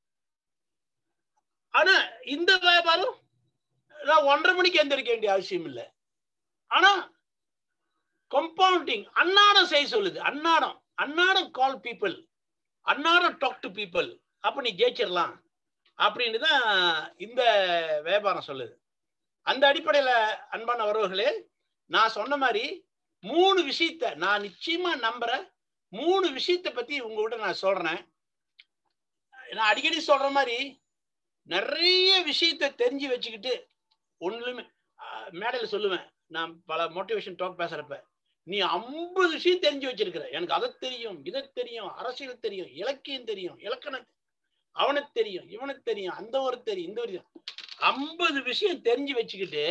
ஆனா இந்த வியாபாரம் நான் ஒன்றரை மணிக்கு எந்திரிக்க வேண்டிய அவசியம் இல்லை ஆனா கம்பவுண்டிங் அன்னாடம் செய்ய சொல்லுது அன்னாடம் அன்னாடம் கால் பீப்புள் அன்னாடம் டாக் டு பீப்புள் அப்ப நீ ஜெயிச்சிடலாம் அப்படின்னு தான் இந்த வியாபாரம் சொல்லுது அந்த அடிப்படையில அன்பான உறவுகளே நான் சொன்ன மாதிரி மூணு விஷயத்த நான் நிச்சயமா நம்புறேன் மூணு விஷயத்த பத்தி உங்ககிட்ட நான் சொல்றேன் நான் அடிக்கடி சொல்ற மாதிரி நிறைய விஷயத்த தெரிஞ்சு வச்சுக்கிட்டு ஒண்ணுமே மேடையில சொல்லுவேன் நான் பல மோட்டிவேஷன் டாக் பேசுறப்ப நீ ஐம்பது விஷயம் தெரிஞ்சு வச்சிருக்கிற எனக்கு அதை தெரியும் இதை தெரியும் அரசியல் தெரியும் இலக்கியம் தெரியும் இலக்கணம் அவனுக்கு தெரியும் இவனுக்கு தெரியும் அந்த ஒரு தெரியும் இந்த ஒரு ஐம்பது விஷயம் தெரிஞ்சு வச்சுக்கிட்டு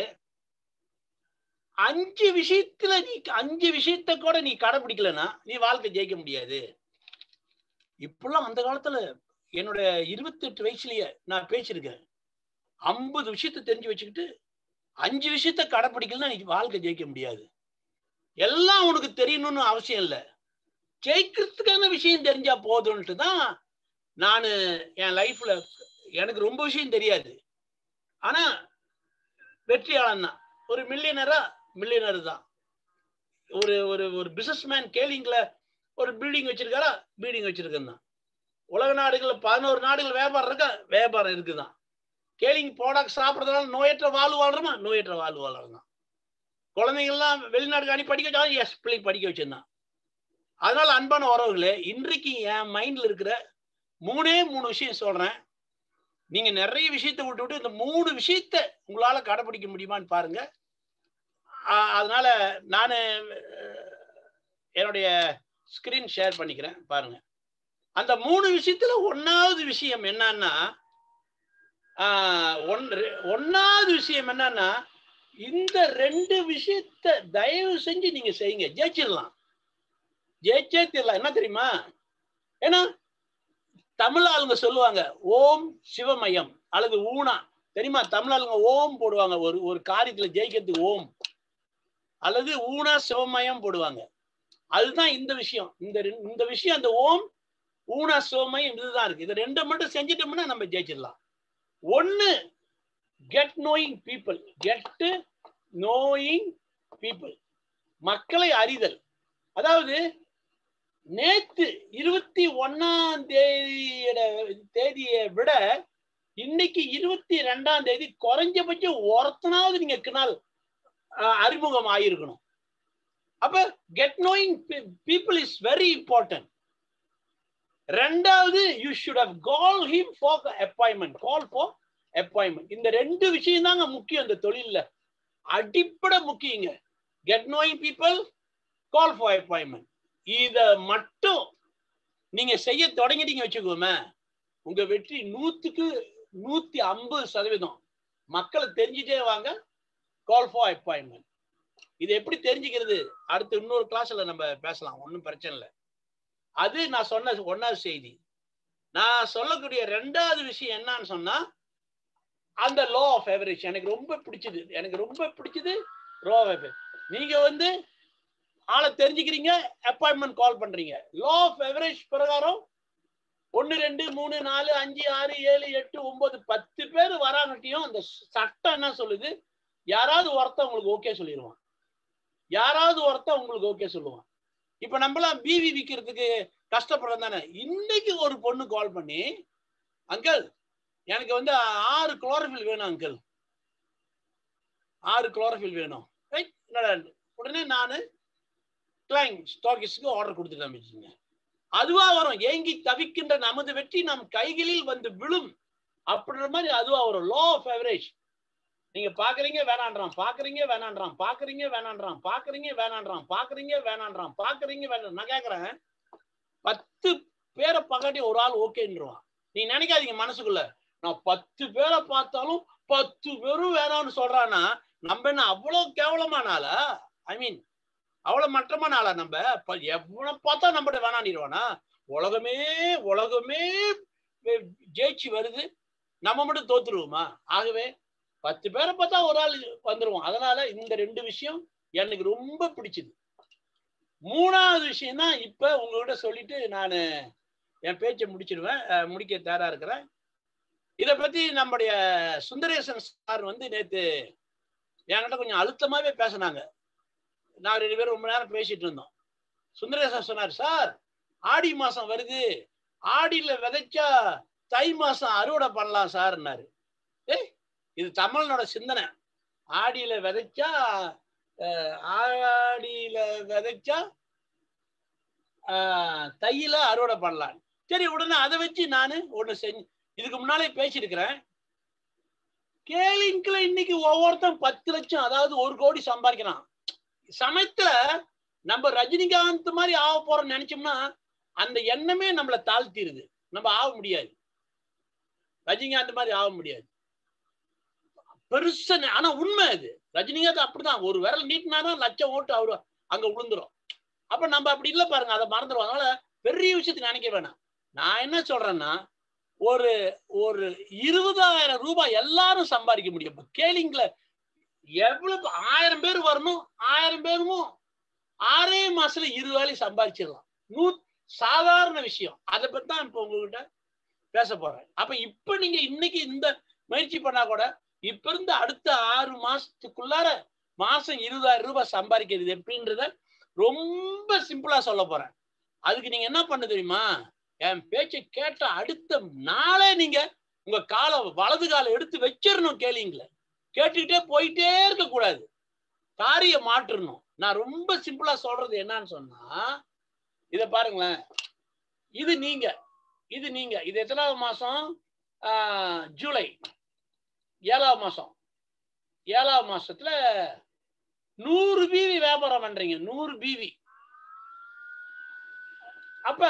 அஞ்சு விஷயத்துல நீ அஞ்சு விஷயத்த கூட நீ கடைபிடிக்கலன்னா நீ வாழ்க்கை ஜெயிக்க முடியாது இப்பெல்லாம் அந்த காலத்துல என்னோட இருபத்தி எட்டு வயசுலயே நான் பேசியிருக்கேன் ஐம்பது விஷயத்த தெரிஞ்சு வச்சுக்கிட்டு அஞ்சு விஷயத்த கடைப்பிடிக்கலன்னா நீ வாழ்க்கை ஜெயிக்க முடியாது எல்லாம் உனக்கு தெரியணும்னு அவசியம் இல்லை ஜெயிக்கிறதுக்கான விஷயம் தெரிஞ்சா போதும்ன்ட்டு தான் நான் என் லைஃப்ல எனக்கு ரொம்ப விஷயம் தெரியாது ஆனா வெற்றியாளன் தான் ஒரு மில்லியனரா மில்லியனர் தான் ஒரு ஒரு ஒரு பிசினஸ் மேன் கேலிங்ல ஒரு பில்டிங் வச்சிருக்காரா பில்டிங் வச்சிருக்கேன் தான் உலக நாடுகள்ல பதினோரு நாடுகள் வியாபாரம் இருக்கா வியாபாரம் இருக்குதான் கேலிங் ப்ராடக்ட் சாப்பிட்றதுனால நோயற்ற வாழ்வு வாழ்றோமா நோயற்ற வாழ்வு வாழ்றோம் குழந்தைங்கள்லாம் வெளிநாட்டுக்கு அனுப்பி படிக்க வச்சாலும் எஸ் பிள்ளை படிக்க வச்சிருந்தான் அதனால அன்பான உறவுகளே இன்றைக்கு என் மைண்ட்ல இருக்கிற மூணே மூணு விஷயம் சொல்றேன் நீங்க நிறைய விஷயத்த விட்டு விட்டு இந்த மூணு விஷயத்த உங்களால கடைபிடிக்க முடியுமான்னு பாருங்க அதனால நான் என்னுடைய ஸ்கிரீன் ஷேர் பண்ணிக்கிறேன் பாருங்க அந்த மூணு விஷயத்துல ஒன்னாவது விஷயம் என்னன்னா ஒன்னாவது விஷயம் என்னன்னா இந்த ரெண்டு விஷயத்த தயவு செஞ்சு நீங்க செய்யுங்க ஜெயிச்சிடலாம் ஜெயிச்சே தெரியலாம் என்ன தெரியுமா ஏன்னா தமிழ் ஆளுங்க சொல்லுவாங்க ஓம் சிவமயம் அல்லது ஊனா தெரியுமா தமிழ் ஆளுங்க ஓம் போடுவாங்க ஒரு ஒரு காரியத்துல ஜெயிக்கிறதுக்கு ஓம் அல்லது ஊனா சிவமயம் போடுவாங்க அதுதான் இந்த விஷயம் இந்த இந்த விஷயம் அந்த ஓம் ஊனா சிவமயம் இதுதான் இருக்கு இது ரெண்டை மட்டும் செஞ்சிட்டோம்னா நம்ம ஜெயிச்சிடலாம் ஒன்னு get knowing people get knowing people மக்களை அறிதல் அதாவது நேத்து இருபத்தி ஒன்னாம் தேதியோட தேதியை விட இன்னைக்கு இருபத்தி ரெண்டாம் தேதி குறைஞ்சபட்சம் ஒருத்தனாவது நீங்க கிணால் அறிமுகம் ஆயிருக்கணும் அப்ப get knowing people is very important ரெண்டாவது you should have call him for appointment call for appointment இந்த ரெண்டு விஷயம் தாங்க முக்கியம் இந்த தொழில்ல அடிப்படை முக்கியங்க get knowing people call for appointment இத மட்டும் நீங்க செய்ய தொடங்கிட்டீங்க வச்சுக்கோமே உங்க வெற்றி நூத்துக்கு நூத்தி ஐம்பது சதவீதம் மக்களை தெரிஞ்சுட்டே வாங்க கால் ஃபார் அப்பாயின்மெண்ட் இது எப்படி தெரிஞ்சுக்கிறது அடுத்து இன்னொரு கிளாஸ்ல நம்ம பேசலாம் ஒன்றும் பிரச்சனை இல்லை அது நான் சொன்ன ஒன்னாவது செய்தி நான் சொல்லக்கூடிய ரெண்டாவது விஷயம் என்னன்னு சொன்னா அந்த லோ ஆஃப் எவரேஜ் எனக்கு ரொம்ப பிடிச்சது எனக்கு ரொம்ப பிடிச்சது லோ ஆஃப் நீங்க வந்து ஆளை தெரிஞ்சுக்கிறீங்க அப்பாயின்மெண்ட் கால் பண்றீங்க லோ ஆஃப் எவரேஜ் பிரகாரம் ஒன்னு ரெண்டு மூணு நாலு அஞ்சு ஆறு ஏழு எட்டு ஒன்பது பத்து பேர் வராங்கட்டியும் அந்த சட்டம் என்ன சொல்லுது யாராவது ஒருத்தன் உங்களுக்கு ஓகே சொல்லிடுவான் யாராவது ஒருத்தன் உங்களுக்கு ஓகே சொல்லுவான் இப்ப நம்மளாம் பிவி விற்கிறதுக்கு கஷ்டப்படுறோம் தானே இன்னைக்கு ஒரு பொண்ணு கால் பண்ணி அங்கிள் எனக்கு வந்து ஆறு குளோரோஃபில் வேணும் அங்கிள் ஆறு குளோரோஃபில் வேணும் உடனே நான் கிளைங் ஸ்டாக்கிஸ்க்கு ஆர்டர் கொடுத்துட்டு வச்சுங்க அதுவா வரும் ஏங்கி தவிக்கின்ற நமது வெற்றி நம் கைகளில் வந்து விழும் அப்படின்ற மாதிரி அதுவா வரும் லோ ஆஃப் எவரேஜ் நீங்க பாக்குறீங்க வேணான்றான் பாக்குறீங்க வேணான்றான் பாக்குறீங்க வேணான்றான் பாக்குறீங்க வேணான்றான் பாக்குறீங்க வேணான்றான் பாக்குறீங்க வேணாம் நான் கேக்குறேன் பத்து பேரை பகாட்டி ஒரு ஆள் ஓகேன்றான் நீ நினைக்காதீங்க மனசுக்குள்ள நான் பத்து பேரை பார்த்தாலும் பத்து பேரும் வேணாம்னு சொல்றான்னா நம்ம என்ன அவ்வளவு கேவலமான ஆளா ஐ மீன் அவ்வளவு மட்டமான ஆளா நம்ம எவ்வளவு பார்த்தா நம்மகிட்ட வேணாண்டிடுவானா உலகமே உலகமே ஜெயிச்சு வருது நம்ம மட்டும் தோத்துருவோமா ஆகவே பத்து பேரை பார்த்தா ஒரு ஆள் வந்துருவோம் அதனால இந்த ரெண்டு விஷயம் எனக்கு ரொம்ப பிடிச்சது மூணாவது விஷயம் தான் இப்ப உங்ககிட்ட சொல்லிட்டு நான் என் பேச்சை முடிச்சிடுவேன் முடிக்க தயாரா இருக்கிறேன் இதை பத்தி நம்முடைய சுந்தரேசன் சார் வந்து நேத்து என்கிட்ட கொஞ்சம் அழுத்தமாவே பேசினாங்க நான் ரெண்டு பேரும் ரொம்ப நேரம் பேசிட்டு இருந்தோம் சுந்தரேசன் சொன்னார் சார் ஆடி மாசம் வருது ஆடியில விதைச்சா தை மாசம் அறுவடை பண்ணலாம் சார்னாரு ஏய் இது தமிழனோட சிந்தனை ஆடியில விதைச்சா அஹ், ஆடியில விதைச்சா ஆஹ், தையில அறுவடை பண்ணலாம் சரி உடனே அதை வச்சு நான் ஒண்ணு செஞ்சு இதுக்கு முன்னாலே பேசியிருக்கிறேன் கேலிங்க்ல இன்னைக்கு ஒவ்வொருத்தன் பத்து லட்சம் அதாவது ஒரு கோடி சம்பாதிக்கிறான் சமயத்துல நம்ம ரஜினிகாந்த் மாதிரி ஆக போறோம்னு நினைச்சோம்னா அந்த எண்ணமே நம்மளை தாழ்த்திடுது நம்ம ஆக முடியாது ரஜினிகாந்த் மாதிரி ஆக முடியாது பெருசா நெ- ஆனா உண்மை அது ரஜினிகாந்த் அப்படிதான் ஒரு விரல் நீட்டினாதான் லட்சம் ஓட்டு அவரு அங்க விழுந்துரும் அப்ப நம்ம அப்படி இல்லை பாருங்க அதை மறந்துடும் அதனால பெரிய விஷயத்துக்கு நினைக்க வேணாம் நான் என்ன சொல்றேன்னா ஒரு ஒரு இருபதாயிரம் ரூபாய் எல்லாரும் சம்பாதிக்க முடியும் இப்ப கேலிங்ல எவ்வளவு ஆயிரம் பேர் வரணும் ஆயிரம் பேரும் ஆறே மாசத்துல இரு வேலை சம்பாதிச்சிடலாம் நூ சாதாரண விஷயம் அதை பத்தி தான் இப்ப உங்ககிட்ட பேச போறேன் அப்ப இப்ப நீங்க இன்னைக்கு இந்த முயற்சி பண்ணா கூட இப்ப இருந்து அடுத்த ஆறு மாசத்துக்குள்ளார மாசம் இருபதாயிரம் ரூபாய் சம்பாதிக்கிறது எப்படின்றத ரொம்ப சிம்பிளா சொல்ல போறேன் அதுக்கு நீங்க என்ன பண்ண தெரியுமா என் பேச்சை கேட்ட அடுத்த நாளே நீங்க உங்க காலை வலது காலை எடுத்து வச்சிடணும் கேளிங்கள கேட்டுக்கிட்டே போயிட்டே இருக்க கூடாது காரியம் மாற்றணும் நான் ரொம்ப சிம்பிளா சொல்றது என்னன்னு சொன்னா இத பாருங்களேன் இது நீங்க இது நீங்க இது எத்தனாவது மாசம் ஆஹ், ஜூலை ஏழாவது மாசம் ஏழாவது மாசத்துல நூறு பீவி வியாபாரம் பண்றீங்க நூறு பீவி அப்ப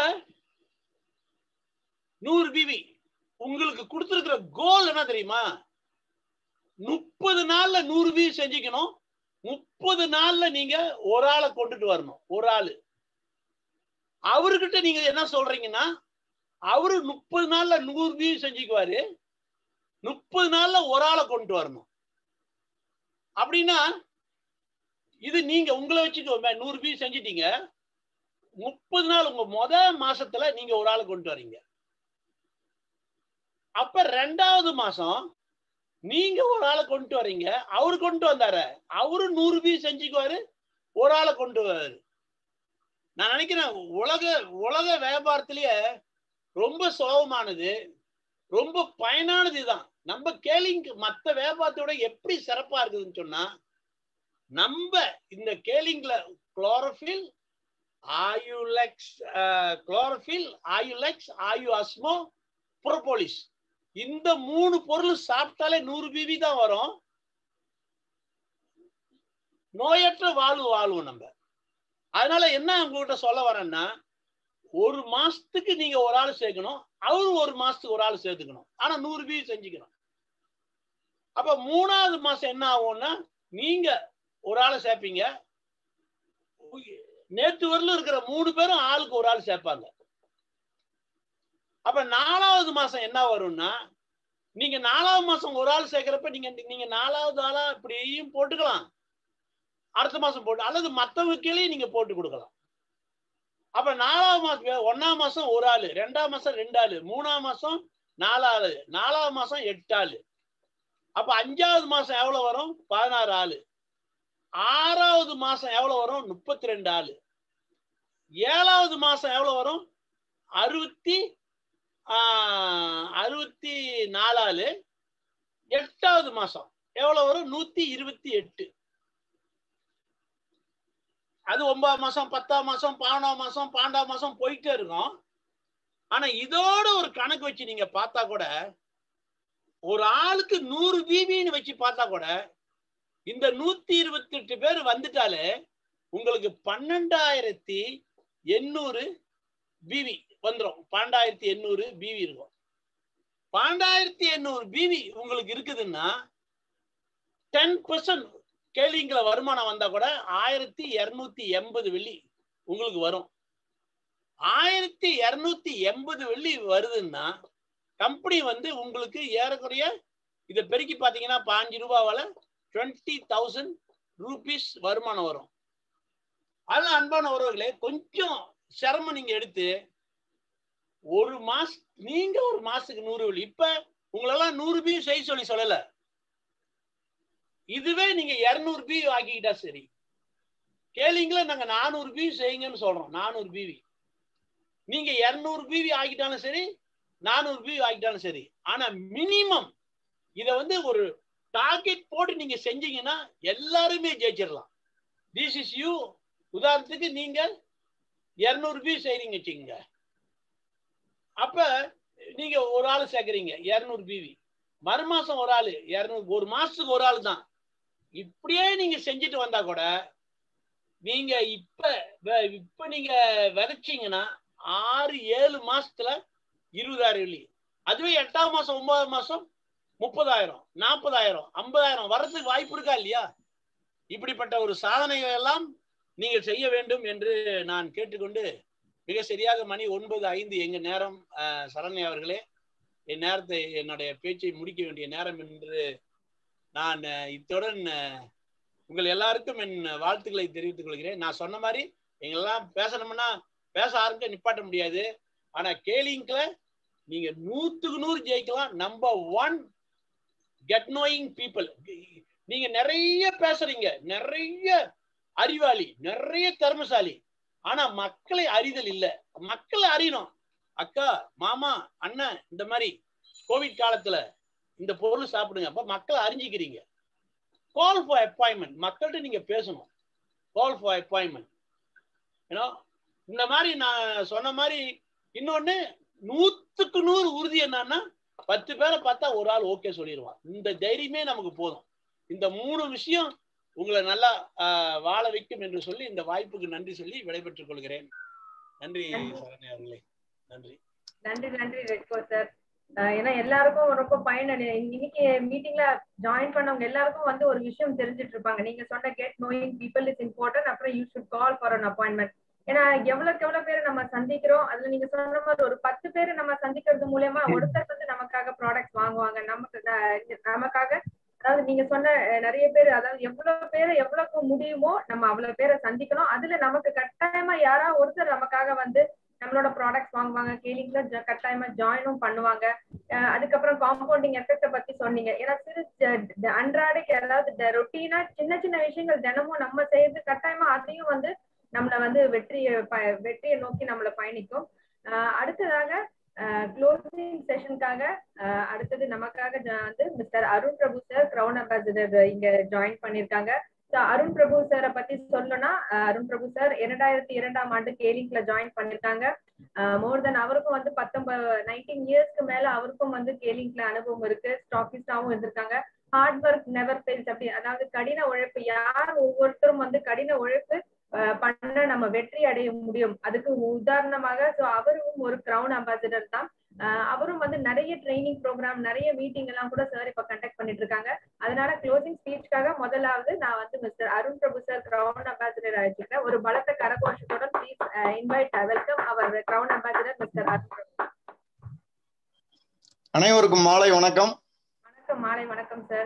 நூறு பிவி உங்களுக்கு கொடுத்துருக்கிற கோல் என்ன தெரியுமா முப்பது நாள்ல நூறு பிவி செஞ்சுக்கணும் முப்பது நாள்ல நீங்க ஒரு ஆளை கொண்டுட்டு வரணும் ஒரு ஆளு அவர்கிட்ட நீங்க என்ன சொல்றீங்கன்னா அவரு முப்பது நாள்ல நூறு பிவி செஞ்சுக்குவாரு முப்பது நாள்ல ஒரு ஆளை கொண்டு வரணும் அப்படின்னா இது நீங்க உங்களை வச்சுக்கோ நூறு பிவி செஞ்சிட்டீங்க முப்பது நாள் உங்க முத மாசத்துல நீங்க ஒரு ஆளை கொண்டு வரீங்க அப்ப ரெண்டாவது மாசம் நீங்க ஒரு ஆளை கொண்டு வர்றீங்க அவரு கொண்டு வந்தாரு அவரு நூறு பீஸ் செஞ்சுக்குவாரு ஒரு ஆளை கொண்டு வராரு நான் நினைக்கிறேன் உலக உலக வியாபாரத்திலேயே ரொம்ப சுலபமானது ரொம்ப பயனானது இதுதான் நம்ம கேலிங் மத்த வியாபாரத்தோட எப்படி சிறப்பா இருக்குதுன்னு சொன்னா நம்ம இந்த கேலிங்ல குளோரோஃபில் ஆயுலெக்ஸ் குளோரோஃபில் ஆயுலெக்ஸ் ஆயு அஸ்மோ புரோபோலிஸ் இந்த மூணு பொருள் சாப்பிட்டாலே நூறு பிபி தான் வரும் நோயற்ற வாழ்வு வாழ்வோம் நம்ம அதனால என்ன உங்ககிட்ட சொல்ல வரேன்னா ஒரு மாசத்துக்கு நீங்க ஒரு ஆள் சேர்க்கணும் அவரு ஒரு மாசத்துக்கு ஒரு ஆள் சேர்த்துக்கணும் ஆனா நூறு பிபி செஞ்சுக்கணும் அப்ப மூணாவது மாசம் என்ன ஆகும்னா நீங்க ஒரு ஆளை சேர்ப்பீங்க நேத்து வரலும் இருக்கிற மூணு பேரும் ஆளுக்கு ஒரு ஆள் சேர்ப்பாங்க அப்ப நாலாவது மாசம் என்ன வரும்னா நீங்க நாலாவது மாசம் ஒரு ஆள் சேர்க்கிறப்ப நீங்க நீங்க நாலாவது ஆளா இப்படியும் போட்டுக்கலாம் அடுத்த மாசம் போட்டு அல்லது மத்தவங்க கீழே நீங்க போட்டு கொடுக்கலாம் அப்ப நாலாவது மாசம் ஒன்னாம் மாசம் ஒரு ஆளு ரெண்டாம் மாசம் ரெண்டு ஆளு மூணாம் மாசம் நாலாவது நாலாவது மாசம் எட்டு ஆளு அப்ப அஞ்சாவது மாசம் எவ்வளவு வரும் பதினாறு ஆளு ஆறாவது மாசம் எவ்வளவு வரும் முப்பத்தி ரெண்டு ஆளு ஏழாவது மாசம் எவ்வளவு வரும் அறுபத்தி ஆஹ், அறுபத்தி நாலாளு எட்டாவது மாசம் எவ்வளவு வரும் நூத்தி இருபத்தி எட்டு அது ஒன்பதாம் மாசம் பத்தாம் மாசம் பதினொன்றாம் மாசம் பன்னெண்டாம் மாசம் போயிட்டே இருக்கும் ஆனா இதோட ஒரு கணக்கு வச்சு நீங்க பார்த்தா கூட ஒரு ஆளுக்கு நூறு பிபின்னு வச்சு பார்த்தா கூட இந்த நூத்தி இருபத்தி எட்டு பேர் வந்துட்டாலே உங்களுக்கு பன்னெண்டாயிரத்தி எண்ணூறு பிவி வந்துடும் பன்னெண்டாயிரத்தி எண்ணூறு பிவி இருக்கும் பன்னெண்டாயிரத்தி எண்ணூறு பிவி உங்களுக்கு இருக்குதுன்னா டென் பர்சன்ட் கேள்விங்கிற வருமானம் வந்தா கூட ஆயிரத்தி இருநூத்தி எண்பது வெள்ளி உங்களுக்கு வரும் ஆயிரத்தி இருநூத்தி எண்பது வெள்ளி வருதுன்னா கம்பெனி வந்து உங்களுக்கு ஏறக்குறைய இதை பெருக்கி பார்த்தீங்கன்னா பாஞ்சு ரூபாவால டுவெண்ட்டி தௌசண்ட் ரூபீஸ் வருமானம் வரும் அதெல்லாம் அன்பான உறவுகளே கொஞ்சம் சிரமம் நீங்க எடுத்து ஒரு மாச நீங்க ஒரு மாசத்துக்கு நூறு வெள்ளி இப்ப உங்களெல்லாம் நூறு பி செய்ய சொல்லி சொல்லல இதுவே நீங்க இருநூறு பி ஆக்கிக்கிட்டா சரி கேளிங்கள நாங்க நானூறு பி செய்யுங்கன்னு சொல்றோம் நானூறு பிவி நீங்க இருநூறு பிவி ஆக்கிட்டாலும் சரி நானூறு வியூ ஆகிட்டாலும் சரி ஆனா மினிமம் இத வந்து ஒரு டார்கெட் போட்டு நீங்க செஞ்சீங்கன்னா எல்லாருமே ஜெயிச்சிடலாம் திஸ் இஸ் யூ உதாரணத்துக்கு நீங்க இருநூறு வியூ செய்றீங்க வச்சுக்கோங்க அப்ப நீங்க ஒரு ஆள் சேர்க்குறீங்க இருநூறு பிவி மறு மாசம் ஒரு ஆள் இருநூறு ஒரு மாசத்துக்கு ஒரு ஆள் தான் இப்படியே நீங்க செஞ்சுட்டு வந்தா கூட நீங்க இப்ப வ- இப்ப நீங்க விதைச்சீங்கன்னா ஆறு ஏழு மாசத்துல இருபதாயிரம் வெள்ளி அதுவே எட்டாம் மாசம் ஒன்பதாம் மாசம் முப்பதாயிரம் நாற்பதாயிரம் ஐம்பதாயிரம் வர்றதுக்கு வாய்ப்பு இருக்கா இல்லையா இப்படிப்பட்ட ஒரு சாதனைகள் எல்லாம் நீங்கள் செய்ய வேண்டும் என்று நான் கேட்டுக்கொண்டு மிக சரியாக மணி ஒன்பது ஐந்து எங்க நேரம் அஹ், சரண்யா அவர்களே என் நேரத்தை என்னுடைய பேச்சை முடிக்க வேண்டிய நேரம் என்று நான் அஹ், இத்துடன் அஹ், உங்கள் எல்லாருக்கும் என் வாழ்த்துக்களை தெரிவித்துக் கொள்கிறேன் நான் சொன்ன மாதிரி எங்கெல்லாம் பேசணும்னா பேச ஆரம்பிச்சா நிப்பாட்ட முடியாது ஆனா கேலிங்க்ல நீங்க நூத்துக்கு நூறு ஜெயிக்கலாம் number one get knowing people நீங்க நிறைய பேசுறீங்க நிறைய அறிவாளி நிறைய திறமசாலி ஆனா மக்களை அறிதல் இல்ல மக்களை அறியணும் அக்கா மாமா அண்ணன் இந்த மாதிரி கோவிட் காலத்துல இந்த பொருள் சாப்பிடுங்க அப்ப மக்களை அறிஞ்சிக்கிறீங்க கால் ஃபார் அப்பாயின்மெண்ட் மக்கள்கிட்ட நீங்க பேசணும் கால் ஃபார் அப்பாயின்மெண்ட் ஏன்னா இந்த மாதிரி நான் சொன்ன மாதிரி இன்னொன்னு நூத்துக்கு நூறு உறுதி என்னன்னா பத்து பேரை பார்த்தா ஒரு ஆள் ஓகே சொல்லிடுவான் இந்த தைரியமே நமக்கு போதும் இந்த மூணு விஷயம் உங்களை நல்லா ஆஹ், வாழ வைக்கும் என்று சொல்லி இந்த வாய்ப்புக்கு நன்றி சொல்லி விடைபெற்றுக் கொள்கிறேன் நன்றி நன்றி. சரண்யா அவர்களே நன்றி நன்றி நன்றி ரெட்கோ சார் ஏன்னா எல்லாருக்கும் ரொம்ப பயன் இன்னைக்கு மீட்டிங்ல ஜாயின் பண்ணவங்க எல்லாருக்கும் வந்து ஒரு விஷயம் தெரிஞ்சுட்டு இருப்பாங்க நீங்க சொன்ன get knowing people is important அப்புறம் you should call for an appointment ஏன்னா எவ்வளவுக்கு எவ்வளவு பேர் நம்ம சந்திக்கிறோம் அதுல நீங்க சொன்ன மாதிரி ஒரு பத்து பேர் நம்ம சந்திக்கிறது மூலியமா ஒருத்தர் வந்து நமக்காக ப்ராடக்ட்ஸ் வாங்குவாங்க நமக்கு ந- நமக்காக அதாவது நீங்க சொன்ன அஹ், நிறைய பேர் அதாவது எவ்வளவு பேர் எவ்வளவுக்கு முடியுமோ நம்ம அவ்வளவு பேரை சந்திக்கணும் அதுல நமக்கு கட்டாயமா யாரா ஒருத்தர் நமக்காக வந்து நம்மளோட ப்ராடக்ட்ஸ் வாங்குவாங்க கேலிங்ல ஜ- கட்டாயமா ஜாயினும் பண்ணுவாங்க அஹ் அதுக்கப்புறம் காம்பவுண்டிங் எஃபெக்ட பத்தி சொன்னீங்க ஏன்னா சிறு ஜ- அன்றாடைக்கு அதாவது ரொட்டீனா சின்ன சின்ன விஷயங்கள் தினமும் நம்ம செய்யறது கட்டாயமா அதையும் வந்து நம்மள வந்து வெற்றியை ப- வெற்றியை நோக்கி நம்மள பயணிக்கும் அஹ் அடுத்ததாக க்ளோசிங் செஷனுக்காக அடுத்தது நமக்காக ஜ- வந்து mister Arun Prabhu sir crown ambassador இங்க ஜாயின் பண்ணிருக்காங்க So, அருண் பிரபு சாரை பத்தி சொல்லணும்னா அஹ் அருண் பிரபு சார் இரண்டாயிரத்தி இரண்டாம் ஆண்டு கேலிங்ல ஜாயின் பண்ணிருக்காங்க மோர் தென் அவருக்கும் வந்து பத்தொன்பது நைன்டீன் இயர்ஸ்க்கு மேல அவருக்கும் வந்து கேலிங்ல அனுபவம் இருக்கு ஸ்டாக்கிஸ்டாவும் இருந்திருக்காங்க ஹார்ட் ஒர்க் நெவர் ஃபெயில்ஸ் அப்படி அதாவது கடின உழைப்பு யார் ஒவ்வொருத்தரும் வந்து கடின உழைப்பு அஹ், பண்ண நம்ம வெற்றி அடைய முடியும் அதுக்கு உதாரணமாக ஸோ அவரும் ஒரு கிரவுன் அம்பாசிடர் தான் அஹ், அவரும் வந்து நிறைய ட்ரைனிங் ப்ரோக்ராம் நிறைய மீட்டிங் எல்லாம் கூட சார் இப்ப கண்டக்ட் பண்ணிட்டு இருக்காங்க அதனால க்ளோசிங் ஸ்பீச்சுக்காக முதலாவது நான் வந்து mister Arun Prabhu sir crown ambassador அழைச்சிருக்கேன் ஒரு பலத்த கரகோஷத்துடன் ப்ளீஸ் இன்வைட் வெல்கம் அவர் crown ambassador mister Arun Prabhu அனைவருக்கும் மாலை வணக்கம் வணக்கம் மாலை வணக்கம் சார்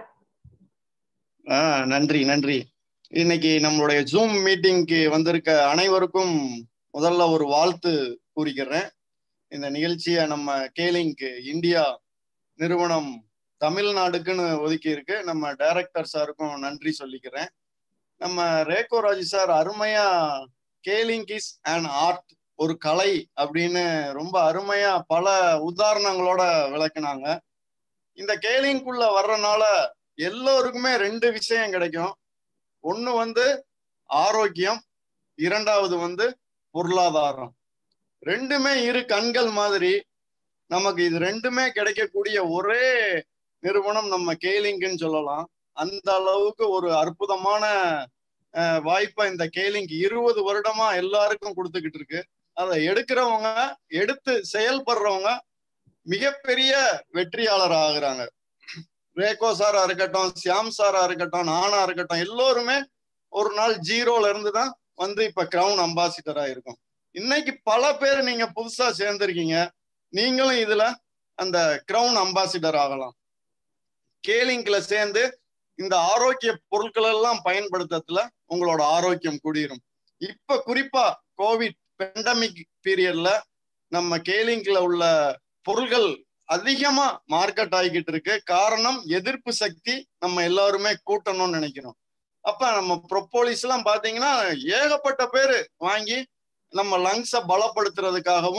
ஆ, நன்றி நன்றி இன்னைக்கு நம்மளுடைய ஜூம் மீட்டிங்க்கு வந்திருக்க அனைவருக்கும் முதல்ல ஒரு வாழ்த்து கூறிக்கிறேன் இந்த நிகழ்ச்சியை நம்ம கேலிங்க்கு இந்தியா நிறுவனம் தமிழ்நாடுக்குன்னு ஒதுக்கி இருக்கு நம்ம டைரக்டர் சாருக்கும் நன்றி சொல்லிக்கிறேன் நம்ம ரேகோ ராஜு சார் அருமையா கேலிங் இஸ் அண்ட் ஆர்ட் ஒரு கலை அப்படின்னு ரொம்ப அருமையா பல உதாரணங்களோட விளக்குனாங்க இந்த கேலிங்குள்ள வர்றனால எல்லோருக்குமே ரெண்டு விஷயம் கிடைக்கும் ஒண்ணு வந்து ஆரோக்கியம் இரண்டாவது வந்து பொருளாதாரம் ரெண்டுமே இரு கண்கள் மாதிரி நமக்கு இது ரெண்டுமே கிடைக்கக்கூடிய ஒரே நிறுவனம் நம்ம கேலிங்குன்னு சொல்லலாம் அந்த அளவுக்கு ஒரு அற்புதமான அஹ், வாய்ப்பை இந்த கேலிங் இருபது வருடமா எல்லாருக்கும் கொடுத்துக்கிட்டு இருக்கு அதை எடுக்கிறவங்க எடுத்து செயல்படுறவங்க மிகப்பெரிய வெற்றியாளர் ஆகுறாங்க ரேகோ சாரா இருக்கட்டும் சியாம் சாரா இருக்கட்டும் நானா இருக்கட்டும் எல்லோருமே ஒரு நாள் ஜீரோல இருந்து தான் வந்து இப்ப கிரவுன் அம்பாசிடரா இருக்கும் இன்னைக்கு பல பேர் நீங்க புதுசா சேர்ந்திருக்கீங்க நீங்களும் இதுல அந்த கிரவுன் அம்பாசிடர் ஆகலாம் கேலிங்க்ல சேர்ந்து இந்த ஆரோக்கிய பொருட்கள் எல்லாம் பயன்படுத்துறதுல உங்களோட ஆரோக்கியம் கூடிரும் இப்ப குறிப்பா கோவிட் பெண்டமிக் பீரியட்ல நம்ம கேலிங்க்ல உள்ள பொருள்கள் அதிகமா மார்க்கெட் ஆகிக்கிட்டு இருக்கு காரணம் எதிர்ப்பு சக்தி நம்ம எல்லாருமே கூட்டணும்னு நினைக்கிறோம் அப்ப நம்ம ப்ரொப்போலிஸ் எல்லாம் பாத்தீங்கன்னா ஏகப்பட்ட பேரு வாங்கி நம்ம லங்ஸை பலப்படுத்துறதுக்காகவும்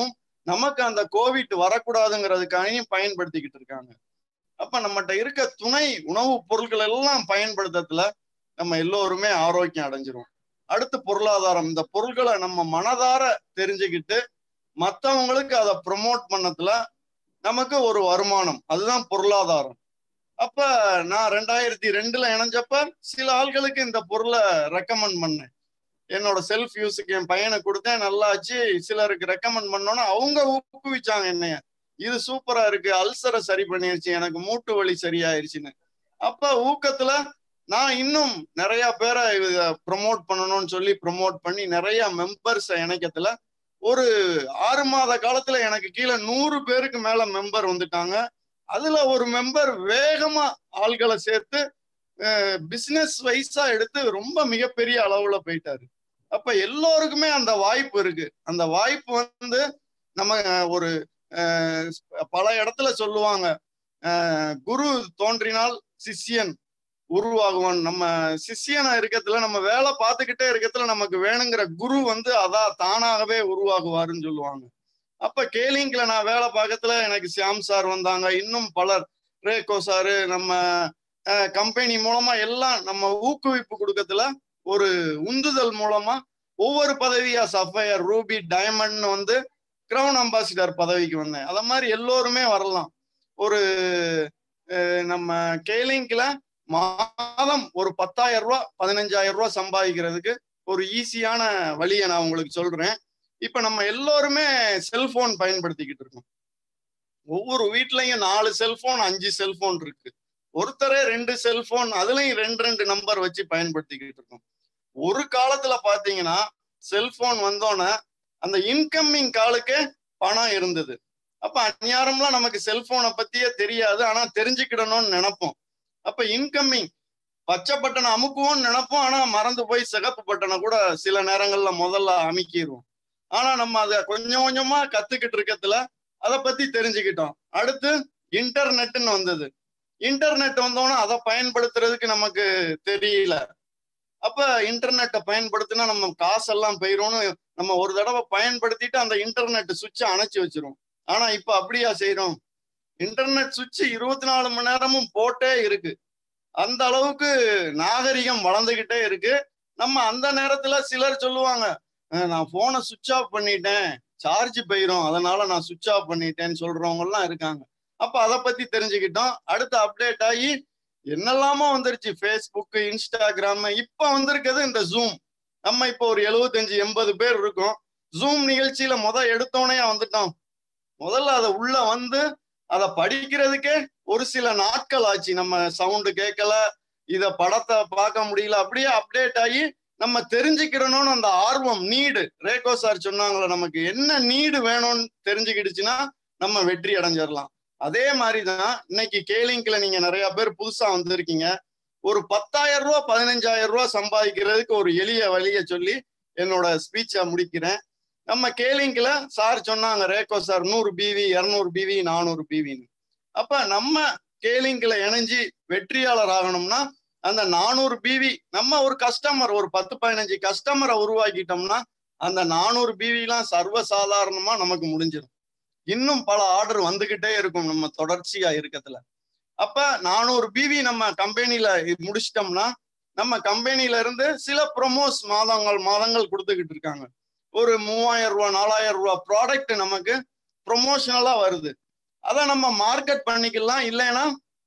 நமக்கு அந்த கோவிட் வரக்கூடாதுங்கிறதுக்காகவும் பயன்படுத்திக்கிட்டு இருக்காங்க அப்ப நம்மகிட்ட இருக்க துணை உணவுப் பொருட்கள் எல்லாம் பயன்படுத்துறதுல நம்ம எல்லோருமே ஆரோக்கியம் அடைஞ்சிரும் அடுத்து பொருளாதாரம் இந்த பொருட்களை நம்ம மனதார தெரிஞ்சுக்கிட்டு மற்றவங்களுக்கு அதை ப்ரொமோட் பண்ணதுல நமக்கு ஒரு வருமானம் அதுதான் பொருளாதாரம் அப்ப நான் ரெண்டாயிரத்தி ரெண்டுல இணைஞ்சப்ப சில ஆள்களுக்கு இந்த பொருளை ரெக்கமெண்ட் பண்ணேன் என்னோட செல்ஃப் யூஸுக்கு என் பையனை கொடுத்தேன் நல்லாச்சு சிலருக்கு ரெக்கமெண்ட் பண்ணோன்னா அவங்க ஊக்குவிச்சாங்க என்னைய இது சூப்பரா இருக்கு அல்சரை சரி பண்ணிருச்சு எனக்கு மூட்டு வலி சரியாயிருச்சுன்னு அப்ப ஊக்கத்துல நான் இன்னும் நிறைய பேரை இத ப்ரொமோட் பண்ணணும்னு சொல்லி ப்ரொமோட் பண்ணி நிறைய மெம்பர்ஸ் இணைக்கத்துல ஒரு ஆறு மாத காலத்துல எனக்கு கீழே நூறு பேருக்கு மேல மெம்பர் வந்துட்டாங்க அதுல ஒரு மெம்பர் வேகமா ஆள்களை சேர்த்து பிசினஸ் வைஸா எடுத்து ரொம்ப மிகப்பெரிய அளவுல போயிட்டாரு அப்ப எல்லோருக்குமே அந்த வாய்ப்பு இருக்கு அந்த வாய்ப்பு வந்து நம்ம ஒரு பல இடத்துல சொல்லுவாங்க குரு தோன்றினால் சிஷ்யன் உருவாகுவான் நம்ம சிஷியனா இருக்கிறதுல நம்ம வேலை பார்த்துக்கிட்டே இருக்கிறதுல நமக்கு வேணுங்கிற குரு வந்து அதான் தானாகவே உருவாகுவாருன்னு சொல்லுவாங்க அப்ப கேலிங்ல நான் வேலை பார்க்கறதுல எனக்கு சியாம் சார் வந்தாங்க இன்னும் பலர் ரேகோ சாரு நம்ம கம்பெனி மூலமா எல்லாம் நம்ம ஊக்குவிப்பு கொடுக்கறதுல ஒரு உந்துதல் மூலமா ஒவ்வொரு பதவியா சஃபயர் ரூபி டைமண்ட்னு வந்து கிரவுன் அம்பாசிடர் பதவிக்கு வந்தேன் அத மாதிரி எல்லோருமே வரலாம் ஒரு நம்ம கேலிங்க்ல மாதம் ஒரு பத்தாயிரம் ரூபா பதினஞ்சாயிரம் ரூபா சம்பாதிக்கிறதுக்கு ஒரு ஈஸியான வழியை நான் உங்களுக்கு சொல்றேன் இப்ப நம்ம எல்லோருமே செல்போன் பயன்படுத்திக்கிட்டு இருக்கோம் ஒவ்வொரு வீட்லயும் நாலு செல்போன் அஞ்சு செல்போன் இருக்கு ஒருத்தரே ரெண்டு செல்போன் அதுலயும் ரெண்டு ரெண்டு நம்பர் வச்சு பயன்படுத்திக்கிட்டு இருக்கோம் ஒரு காலத்துல பாத்தீங்கன்னா செல்போன் வந்தோன்னே அந்த இன்கமிங் காலுக்கே பணம் இருந்தது அப்ப அந்நியாரம்லாம் நமக்கு செல்போனை பத்தியே தெரியாது ஆனா தெரிஞ்சுக்கிடணும்னு நினைப்போம் அப்ப இன்கமிங் பச்சை பட்டனை அமுக்குவோம்னு நினைப்போம் ஆனா மறந்து போய் சிகப்பு பட்டனை கூட சில நேரங்கள்ல முதல்ல அமுக்கிடுவோம் ஆனா நம்ம அதை கொஞ்சம் கொஞ்சமா கத்துக்கிட்டு இருக்கிறதுல அதை பத்தி தெரிஞ்சுக்கிட்டோம் அடுத்து இன்டர்நெட்னு வந்தது இன்டர்நெட் வந்தோன்னா அதை பயன்படுத்துறதுக்கு நமக்கு தெரியல அப்ப இன்டர்நெட்டை பயன்படுத்தினா நம்ம காசெல்லாம் போயிரும்னு நம்ம ஒரு தடவை பயன்படுத்திட்டு அந்த இன்டர்நெட் சுவிட்சை அணைச்சி வச்சிரும் ஆனா இப்ப அப்படியா செய்யறோம் இன்டர்நெட் சுவிட்ச் இருபத்தி நாலு மணி நேரமும் போட்டே இருக்கு அந்த அளவுக்கு நாகரிகம் வளர்ந்துகிட்டே இருக்கு நம்ம அந்த நேரத்துல சிலர் சொல்லுவாங்க நான் போனை சுவிட்ச் ஆஃப் பண்ணிட்டேன் சார்ஜ் போயிரும் அதனால நான் சுவிட்ச் ஆஃப் பண்ணிட்டேன்னு சொல்றவங்க எல்லாம் இருக்காங்க அப்ப அதை பத்தி தெரிஞ்சுக்கிட்டோம் அடுத்து அப்டேட் ஆகி என்னெல்லாமோ வந்துருச்சு ஃபேஸ்புக் இன்ஸ்டாகிராம் இப்ப வந்திருக்கிறது இந்த ஜூம் நம்ம இப்போ ஒரு எழுபத்தஞ்சு எண்பது பேர் இருக்கோம் ஜூம் நிகழ்ச்சியில முத எடுத்தோடனே வந்துட்டோம் முதல்ல அதை உள்ள வந்து அதை படிக்கிறதுக்கே ஒரு சில நாட்கள் ஆச்சு நம்ம சவுண்டு கேட்கல இத படத்தை பார்க்க முடியல அப்படியே அப்டேட் ஆகி நம்ம தெரிஞ்சுக்கிறணும்னு அந்த ஆர்வம் நீடு ரேகோ சார் சொன்னாங்களே நமக்கு என்ன நீடு வேணும்னு தெரிஞ்சுக்கிடுச்சுன்னா நம்ம வெற்றி அடைஞ்சிடலாம் அதே மாதிரிதான் இன்னைக்கு கேலிங்க்ல நீங்க நிறைய பேர் புதுசா வந்திருக்கீங்க ஒரு பத்தாயிரம் ரூபா பதினஞ்சாயிரம் ரூபா சம்பாதிக்கிறதுக்கு ஒரு எளிய வழியை சொல்லி என்னோட ஸ்பீச்சை முடிக்கிறேன் நம்ம கேலிங்க்ல சார் சொன்னாங்க ரேகோ சார் நூறு பிவி இரநூறு பிவி நானூறு பிவின்னு அப்ப நம்ம கேலிங்க்ல இணைஞ்சு வெற்றியாளர் ஆகணும்னா அந்த நானூறு பிவி நம்ம ஒரு கஸ்டமர் ஒரு பத்து பதினஞ்சு கஸ்டமரை உருவாக்கிட்டோம்னா அந்த நானூறு பிவிலாம் சர்வசாதாரணமா நமக்கு முடிஞ்சிடும் இன்னும் பல ஆர்டர் வந்துகிட்டே இருக்கும் நம்ம தொடர்ச்சியா இருக்கத்துல அப்ப நானூறு பிவி நம்ம கம்பெனில முடிச்சிட்டோம்னா நம்ம கம்பெனில இருந்து சில ப்ரொமோஸ் மாதங்கள் மாதங்கள் கொடுத்துக்கிட்டு இருக்காங்க ஒரு மூவாயிரம் ரூபா நாலாயிரம் ரூபா ப்ராடக்ட் நமக்கு ப்ரொமோஷனலா வருது அதை நம்ம மார்க்கெட் பண்ணிக்கலாம் இல்லைன்னா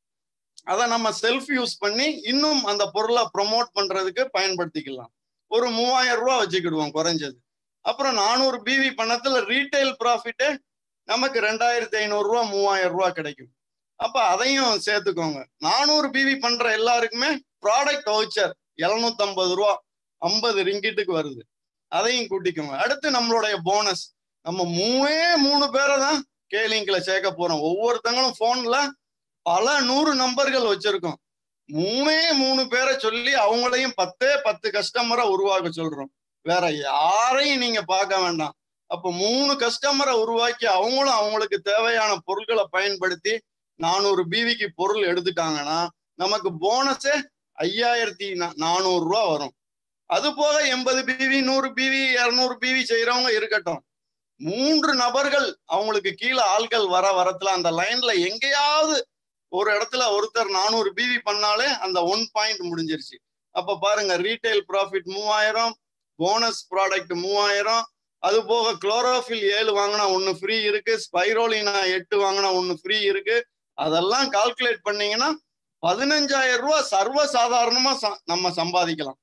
அதை நம்ம செல்ஃப் யூஸ் பண்ணி இன்னும் அந்த பொருளை ப்ரொமோட் பண்றதுக்கு பயன்படுத்திக்கலாம் ஒரு மூவாயிரம் ரூபா வச்சுக்கிடுவோம் குறைஞ்சது அப்புறம் நானூறு பிவி பண்ணத்துல ரீட்டைல் ப்ராஃபிட்டே நமக்கு ரெண்டாயிரத்தி ஐநூறு ரூபா மூவாயிரம் ரூபா கிடைக்கும் அப்ப அதையும் சேர்த்துக்கோங்க நானூறு பிவி பண்ற எல்லாருக்குமே ப்ராடக்ட் வவுச்சர் எழுநூத்தி ஐம்பது ரூபா ஐம்பது ரிங்கிட்டுக்கு வருது அதையும் கூட்டிக்கோங்க அடுத்து நம்மளுடைய போனஸ் நம்ம மூணே மூணு பேரை தான் கேலிங்க்ல சேர்க்க போறோம் ஒவ்வொருத்தங்களும் போன்ல பல நூறு நம்பர்கள் வச்சிருக்கோம் மூணே மூணு பேரை சொல்லி அவங்களையும் பத்தே பத்து கஸ்டமரை உருவாக்க சொல்றோம் வேற யாரையும் நீங்க பார்க்க வேண்டாம் அப்ப மூணு கஸ்டமரை உருவாக்கி அவங்களும் அவங்களுக்கு தேவையான பொருட்களை பயன்படுத்தி நானூறு பிவிக்கு பொருள் எடுத்துட்டாங்கன்னா நமக்கு போனஸே ஐயாயிரத்தி நானூறு ரூபா வரும் அது போக எண்பது பிவி நூறு பிவி இரநூறு பிவி செய்யறவங்க இருக்கட்டும் மூன்று நபர்கள் அவங்களுக்கு கீழே ஆள்கள் வர வரத்துல அந்த லைன்ல எங்கேயாவது ஒரு இடத்துல ஒருத்தர் நானூறு பிவி பண்ணாலே அந்த ஒன் பாயிண்ட் முடிஞ்சிருச்சு அப்ப பாருங்க ரீட்டைல் ப்ராஃபிட் மூவாயிரம் போனஸ் ப்ராடக்ட் மூவாயிரம் அது போக குளோரோஃபில் ஏழு வாங்கினா ஒன்னு ஃப்ரீ இருக்கு ஸ்பைரோலினா எட்டு வாங்கினா ஒன்னு ஃப்ரீ இருக்கு அதெல்லாம் கால்குலேட் பண்ணீங்கன்னா பதினஞ்சாயிரம் ரூபாய் சர்வ சாதாரணமா நம்ம சம்பாதிக்கலாம்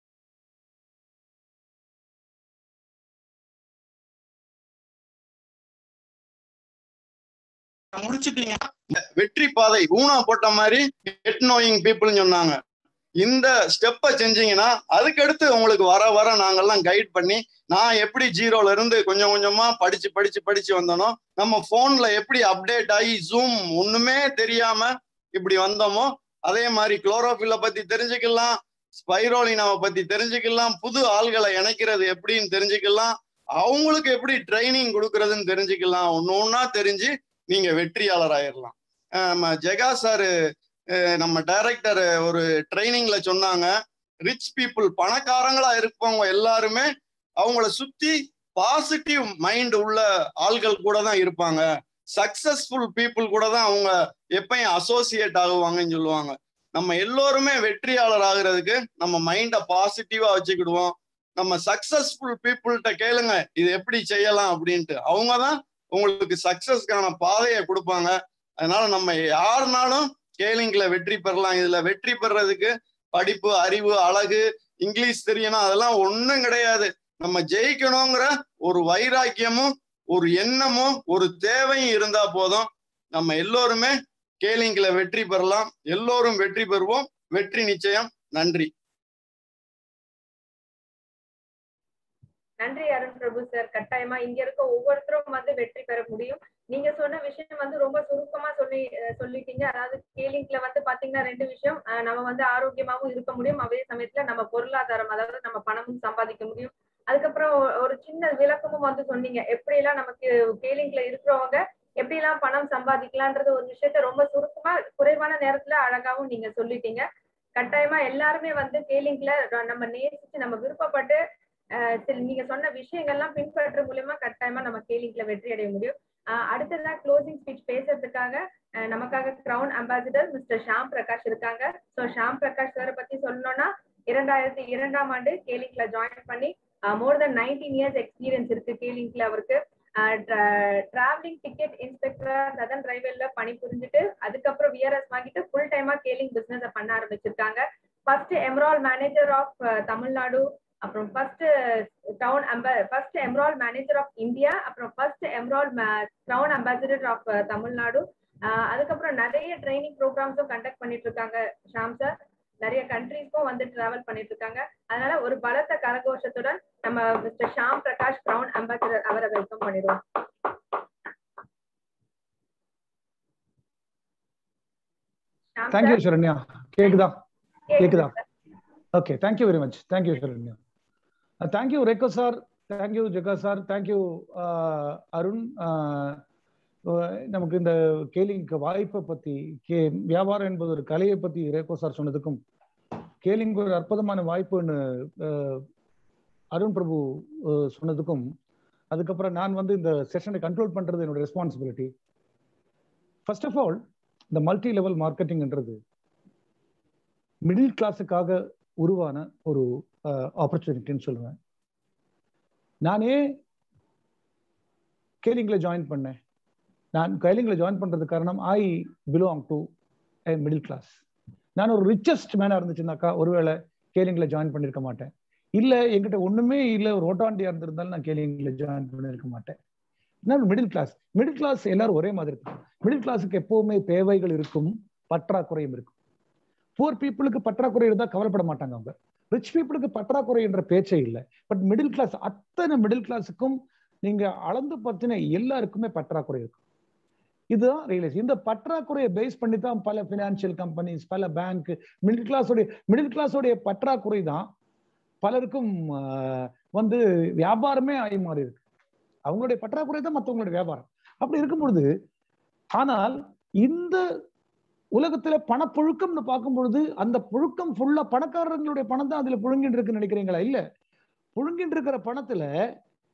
முடிச்சிட்டீங்கன்னா வெற்றி பாதை ஊனா போட்ட மாதிரி கெட் நோயிங் பீப்புள்னு சொன்னாங்க இந்த ஸ்டெப்பை செஞ்சீங்கன்னா அதுக்கடுத்து உங்களுக்கு வர வர நாங்கெல்லாம் கைட் பண்ணி நான் எப்படி ஜீரோல இருந்து கொஞ்சம் கொஞ்சமா படிச்சு படிச்சு படிச்சு வந்தனோ நம்ம போன்ல எப்படி அப்டேட் ஆகி ஜூம் ஒண்ணுமே தெரியாம இப்படி வந்தோமோ அதே மாதிரி குளோரோஃபில்ல பத்தி தெரிஞ்சுக்கலாம் ஸ்பைரோலினாவை பத்தி தெரிஞ்சுக்கலாம் புது ஆள்களை இணைக்கிறது எப்படின்னு தெரிஞ்சுக்கலாம் அவங்களுக்கு எப்படி ட்ரைனிங் கொடுக்கறதுன்னு தெரிஞ்சுக்கலாம் ஒன்னு ஒன்னா தெரிஞ்சு நீங்க வெற்றியாளர் ஆயிடலாம் நம்ம ஜெகா சாரு நம்ம டைரக்டர் ஒரு ட்ரைனிங்ல சொன்னாங்க ரிச் பீப்புள் பணக்காரங்களா இருப்பவங்க எல்லாருமே அவங்கள சுத்தி பாசிட்டிவ் மைண்ட் உள்ள ஆள்கள் கூட தான் இருப்பாங்க சக்சஸ்ஃபுல் பீப்புள் கூட தான் அவங்க எப்பயும் அசோசியேட் ஆகுவாங்கன்னு சொல்லுவாங்க நம்ம எல்லோருமே வெற்றியாளர் ஆகுறதுக்கு நம்ம மைண்டை பாசிட்டிவா வச்சுக்கிடுவோம் நம்ம சக்சஸ்ஃபுல் பீப்புள்கிட்ட கேளுங்க இது எப்படி செய்யலாம் அப்படின்ட்டு அவங்க தான் உங்களுக்கு சக்சஸ்க்கான பாதையை கொடுப்பாங்க அதனால நம்ம யாருனாலும் கேலிங்ல வெற்றி பெறலாம் இதுல வெற்றி பெறதுக்கு படிப்பு அறிவு அழகு இங்கிலீஷ் தெரியணும் அதெல்லாம் ஒண்ணும் கிடையாது நம்ம ஜெயிக்கணுங்கிற ஒரு வைராக்கியமும் ஒரு எண்ணமும் ஒரு தேவையும் இருந்தா போதும் நம்ம எல்லோருமே கேலிங்ல வெற்றி பெறலாம் எல்லோரும் வெற்றி பெறுவோம் வெற்றி நிச்சயம் நன்றி நன்றி அருண் பிரபு சார் கட்டாயமா இங்க இருக்க ஒவ்வொருத்தரும் வந்து வெற்றி பெற முடியும் நீங்க சொன்ன விஷயம் வந்து ரொம்ப சுருக்கமா சொல்லி சொல்லிட்டீங்க அதாவது கேலிங்ல வந்து பாத்தீங்கன்னா ரெண்டு விஷயம் நம்ம வந்து ஆரோக்கியமாவும் இருக்க முடியும் அதே சமயத்துல நம்ம பொருளாதாரம் அதாவது நம்ம பணமும் சம்பாதிக்க முடியும் அதுக்கப்புறம் ஒரு சின்ன விளக்கமும் வந்து சொன்னீங்க எப்படி எல்லாம் நமக்கு கேலிங்ல இருக்கிறவங்க எப்படி எல்லாம் பணம் சம்பாதிக்கலான்றது ஒரு விஷயத்த ரொம்ப சுருக்கமா குறைவான நேரத்துல அழகாவும் நீங்க சொல்லிட்டீங்க கட்டாயமா எல்லாருமே வந்து கேலிங்ல நம்ம நேசிச்சு நம்ம விருப்பப்பட்டு சரி நீங்க சொன்ன விஷயங்கள்லாம் பின்பற்ற மூலியமா கட்டாயமா நம்ம கேலிங்ல வெற்றி அடைய முடியும் அடுத்ததா க்ளோசிங் ஸ்பீச் பேசுறதுக்காக நமக்காக crown ambassador mister Sham Prakash இருக்காங்க ஸோ ஷாம் பிரகாஷ் சாரை பத்தி சொல்லணும்னா இரண்டாயிரத்தி இரண்டாம் ஆண்டு கேலிங்ல ஜாயின் பண்ணி more than nineteen years experience இருக்கு கேலிங்ல அவருக்கு டிராவலிங் டிக்கெட் இன்ஸ்பெக்டரா சதன் ரயில்வேல பணி புரிஞ்சுட்டு அதுக்கப்புறம் விஆர்எஸ் வாங்கிட்டு ஃபுல் டைமா கேலிங் பிசினஸ் பண்ண ஆரம்பிச்சிருக்காங்க first emerald manager of Tamil Nadu அப்புறம் ஃபர்ஸ்ட் டவுன் அம்ப first emerald manager of India அப்புறம் first emerald crown ambassador of Tamil Nadu அதுக்கப்புறம் நிறைய ட்ரைனிங் ப்ரோக்ராம்ஸும் கண்டக்ட் பண்ணிட்டு இருக்காங்க ஷாம் சார் நிறைய கண்ட்ரீஸ்க்கும் வந்து டிராவல் பண்ணிட்டு இருக்காங்க அதனால ஒரு பலத்த கரகோஷத்துடன் நம்ம mister Sham Prakash crown ambassador அவரை வெல்கம் பண்ணிடுவோம் தேங்க்யூ சரண்யா கேக்குதா கேக்குதா okay thank you very much thank you Saranya thank you Rego sir thank you Jega sir thank you Arun நமக்கு இந்த கேலிங்க்கு வாய்ப்பை பத்தி கே வியாபாரம் என்பது ஒரு கலையை பத்தி ரேகோ சார் சொன்னதுக்கும் கேலிங் ஒரு அற்புதமான வாய்ப்புன்னு அருண் பிரபு சொன்னதுக்கும் அதுக்கப்புறம் நான் வந்து இந்த செஷனை கண்ட்ரோல் பண்றது என்னோட ரெஸ்பான்சிபிலிட்டி ஃபர்ஸ்ட் ஆஃப் ஆல் இந்த மல்டி லெவல் மார்க்கெட்டிங்ன்றது மிடில் கிளாஸுக்காக உருவான ஒரு ஆப்பர்ச்சுனிட்டின்னு சொல்லுவேன் நானே கேலிங்கில் ஜாயின் பண்ணேன் நான் கைலிங்கில் ஜாயின் பண்றது காரணம் I belong to a middle class நான் ஒரு ரிச்சஸ்ட் மேனா இருந்துச்சுனாக்கா ஒருவேளை கேலிங்கில் ஜாயின் பண்ணியிருக்க மாட்டேன் இல்ல என்கிட்ட ஒண்ணுமே இல்ல ஒரு ஓட்டாண்டியா இருந்திருந்தாலும் நான் கேலிங்கில் ஜாயின் பண்ணியிருக்க மாட்டேன் நான் மிடில் கிளாஸ் மிடில் கிளாஸ் எல்லாரும் ஒரே மாதிரி இருக்கும் மிடில் கிளாஸுக்கு எப்பவுமே தேவைகள் இருக்கும் பற்றாக்குறையும் இருக்கும் புவர் பீப்புளுக்கு பற்றாக்குறை இருந்தால் கவலைப்பட மாட்டாங்க அவங்க ரிச் பீப்புளுக்கு பற்றாக்குறை என்ற பேச்சே இல்லை பட் மிடில் கிளாஸ் அத்தனை மிடில் கிளாஸுக்கும் நீங்க அளந்து பார்த்தினா எல்லாருக்குமே பற்றாக்குறை இருக்கும் இதுதான் ரியலைஸ் இந்த பற்றாக்குறையை பேஸ் பண்ணி தான் பல பினான்சியல் கம்பெனிஸ் பல பேங்க் மிடில் கிளாஸோடைய மிடில் கிளாஸோடைய பற்றாக்குறை தான் பலருக்கும் வந்து வியாபாரமே ஆகி மாறி இருக்கு அவங்களுடைய பற்றாக்குறை தான் மற்றவங்களுடைய வியாபாரம் அப்படி இருக்கும் பொழுது ஆனால் இந்த உலகத்துல பணப்புழுக்கம்னு பார்க்கும் பொழுது அந்த புழுக்கம் ஃபுல்லா பணக்காரர்களுடைய பணம் தான் அதுல புழுங்கிட்டு இருக்குன்னு நினைக்கிறீங்களா இல்ல புழுங்கிட்டு இருக்கிற பணத்துல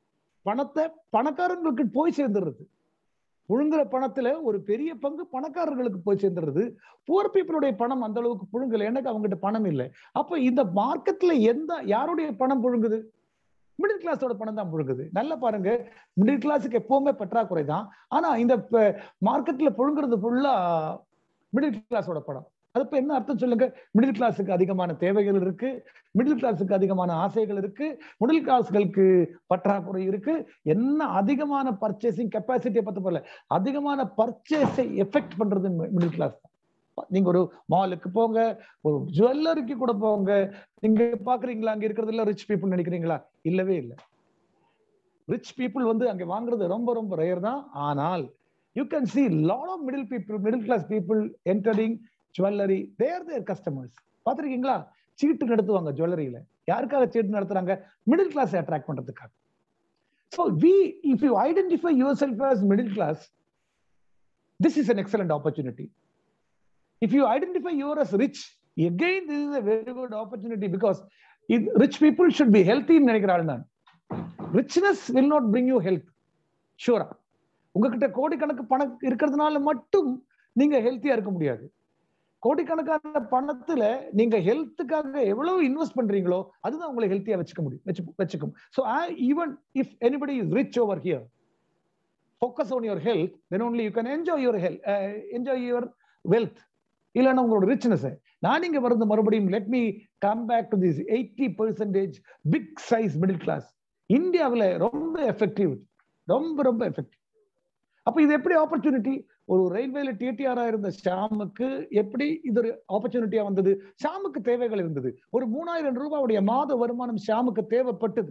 பணத்தை பணக்காரங்களுக்கு போய் சேர்ந்துடுறது புழுங்குற பணத்துல ஒரு பெரிய பங்கு பணக்காரர்களுக்கு போய் சேர்ந்துடுறது புவர் பீப்புளுடைய பணம் அந்த அளவுக்கு புழுங்கல எனக்கு அவங்ககிட்ட பணம் இல்லை அப்ப இந்த மார்க்கெட்ல எந்த யாருடைய பணம் புழுங்குது மிடில் கிளாஸோட பணம் தான் புழுங்குது நல்லா பாருங்க மிடில் கிளாஸுக்கு எப்பவுமே பற்றாக்குறை தான் ஆனா இந்த மார்க்கெட்ல புழுங்குறது ஃபுல்லா மிடில் கிளாஸோட பணம் அது இப்ப என்ன அர்த்தம் சொல்லுங்க மிடில் கிளாஸுக்கு அதிகமான தேவைகள் இருக்கு மிடில் கிளாஸுக்கு அதிகமான ஆசைகள் இருக்கு மிடில் கிளாஸ்களுக்கு பற்றாக்குறை இருக்கு என்ன அதிகமான பர்ச்சேசிங் கெப்பாசிட்டியை பத்தி போல அதிகமான பர்ச்சேஸை எஃபெக்ட் பண்றது மிடில் கிளாஸ் தான் நீங்க ஒரு மாலுக்கு போங்க ஒரு ஜுவல்லரிக்கு கூட போங்க நீங்க பாக்குறீங்களா அங்க இருக்கிறது எல்லாம் ரிச் பீப்புள் நினைக்கிறீங்களா இல்லவே இல்லை ரிச் பீப்புள் வந்து அங்க வாங்குறது ரொம்ப ரொம்ப ரேர் தான் ஆனால் you can see lot of middle people middle class people entering jewellery there there customers பார்த்துருக்கீங்களா சீட்டு நடத்துவாங்க ஜுவல்லரியில யாருக்காக சீட்டு நடத்துறாங்க மிடில் கிளாஸ் அட்ராக்ட் பண்றதுக்காக so we if you identify yourself as middle class this is an excellent opportunity if you identify your as rich again this is a very good opportunity because rich people should be ஹெல்த்தின்னு நினைக்கிறாள் நான் richness will not bring you health ஷூரா உங்ககிட்ட கோடிக்கணக்கு பணம் இருக்கிறதுனால மட்டும் நீங்க ஹெல்த்தியா இருக்க முடியாது கோடிக்கணக்கான பணத்துல நீங்க ஹெல்த்துக்காக எவ்வளவு இன்வெஸ்ட் பண்றீங்களோ அதுதான் உங்களை ஹெல்த்தியா வச்சுக்க முடியும் வச்சு வச்சுக்கும் so even if anybody is rich over here focus on your health then only you can enjoy your health enjoy your wealth இல்லைன்னா உங்களோட ரிச்னஸ் நான் இங்க வருது மறுபடியும் let me come back to this eighty percentage big size middle class இந்தியாவில் ரொம்ப எஃபெக்டிவ் ரொம்ப ரொம்ப எஃபெக்டிவ் அப்ப இது எப்படி ஆப்பர்ச்சுனிட்டி ஒரு ரயில்வேல டிடிஆரா இருந்த ஷாமுக்கு எப்படி இது ஒரு ஆப்பர்ச்சுனிட்டியா வந்தது ஷாமுக்கு தேவைகள் இருந்தது ஒரு மூணாயிரம் ரூபாவுடைய மாத வருமானம் ஷாமுக்கு தேவைப்பட்டது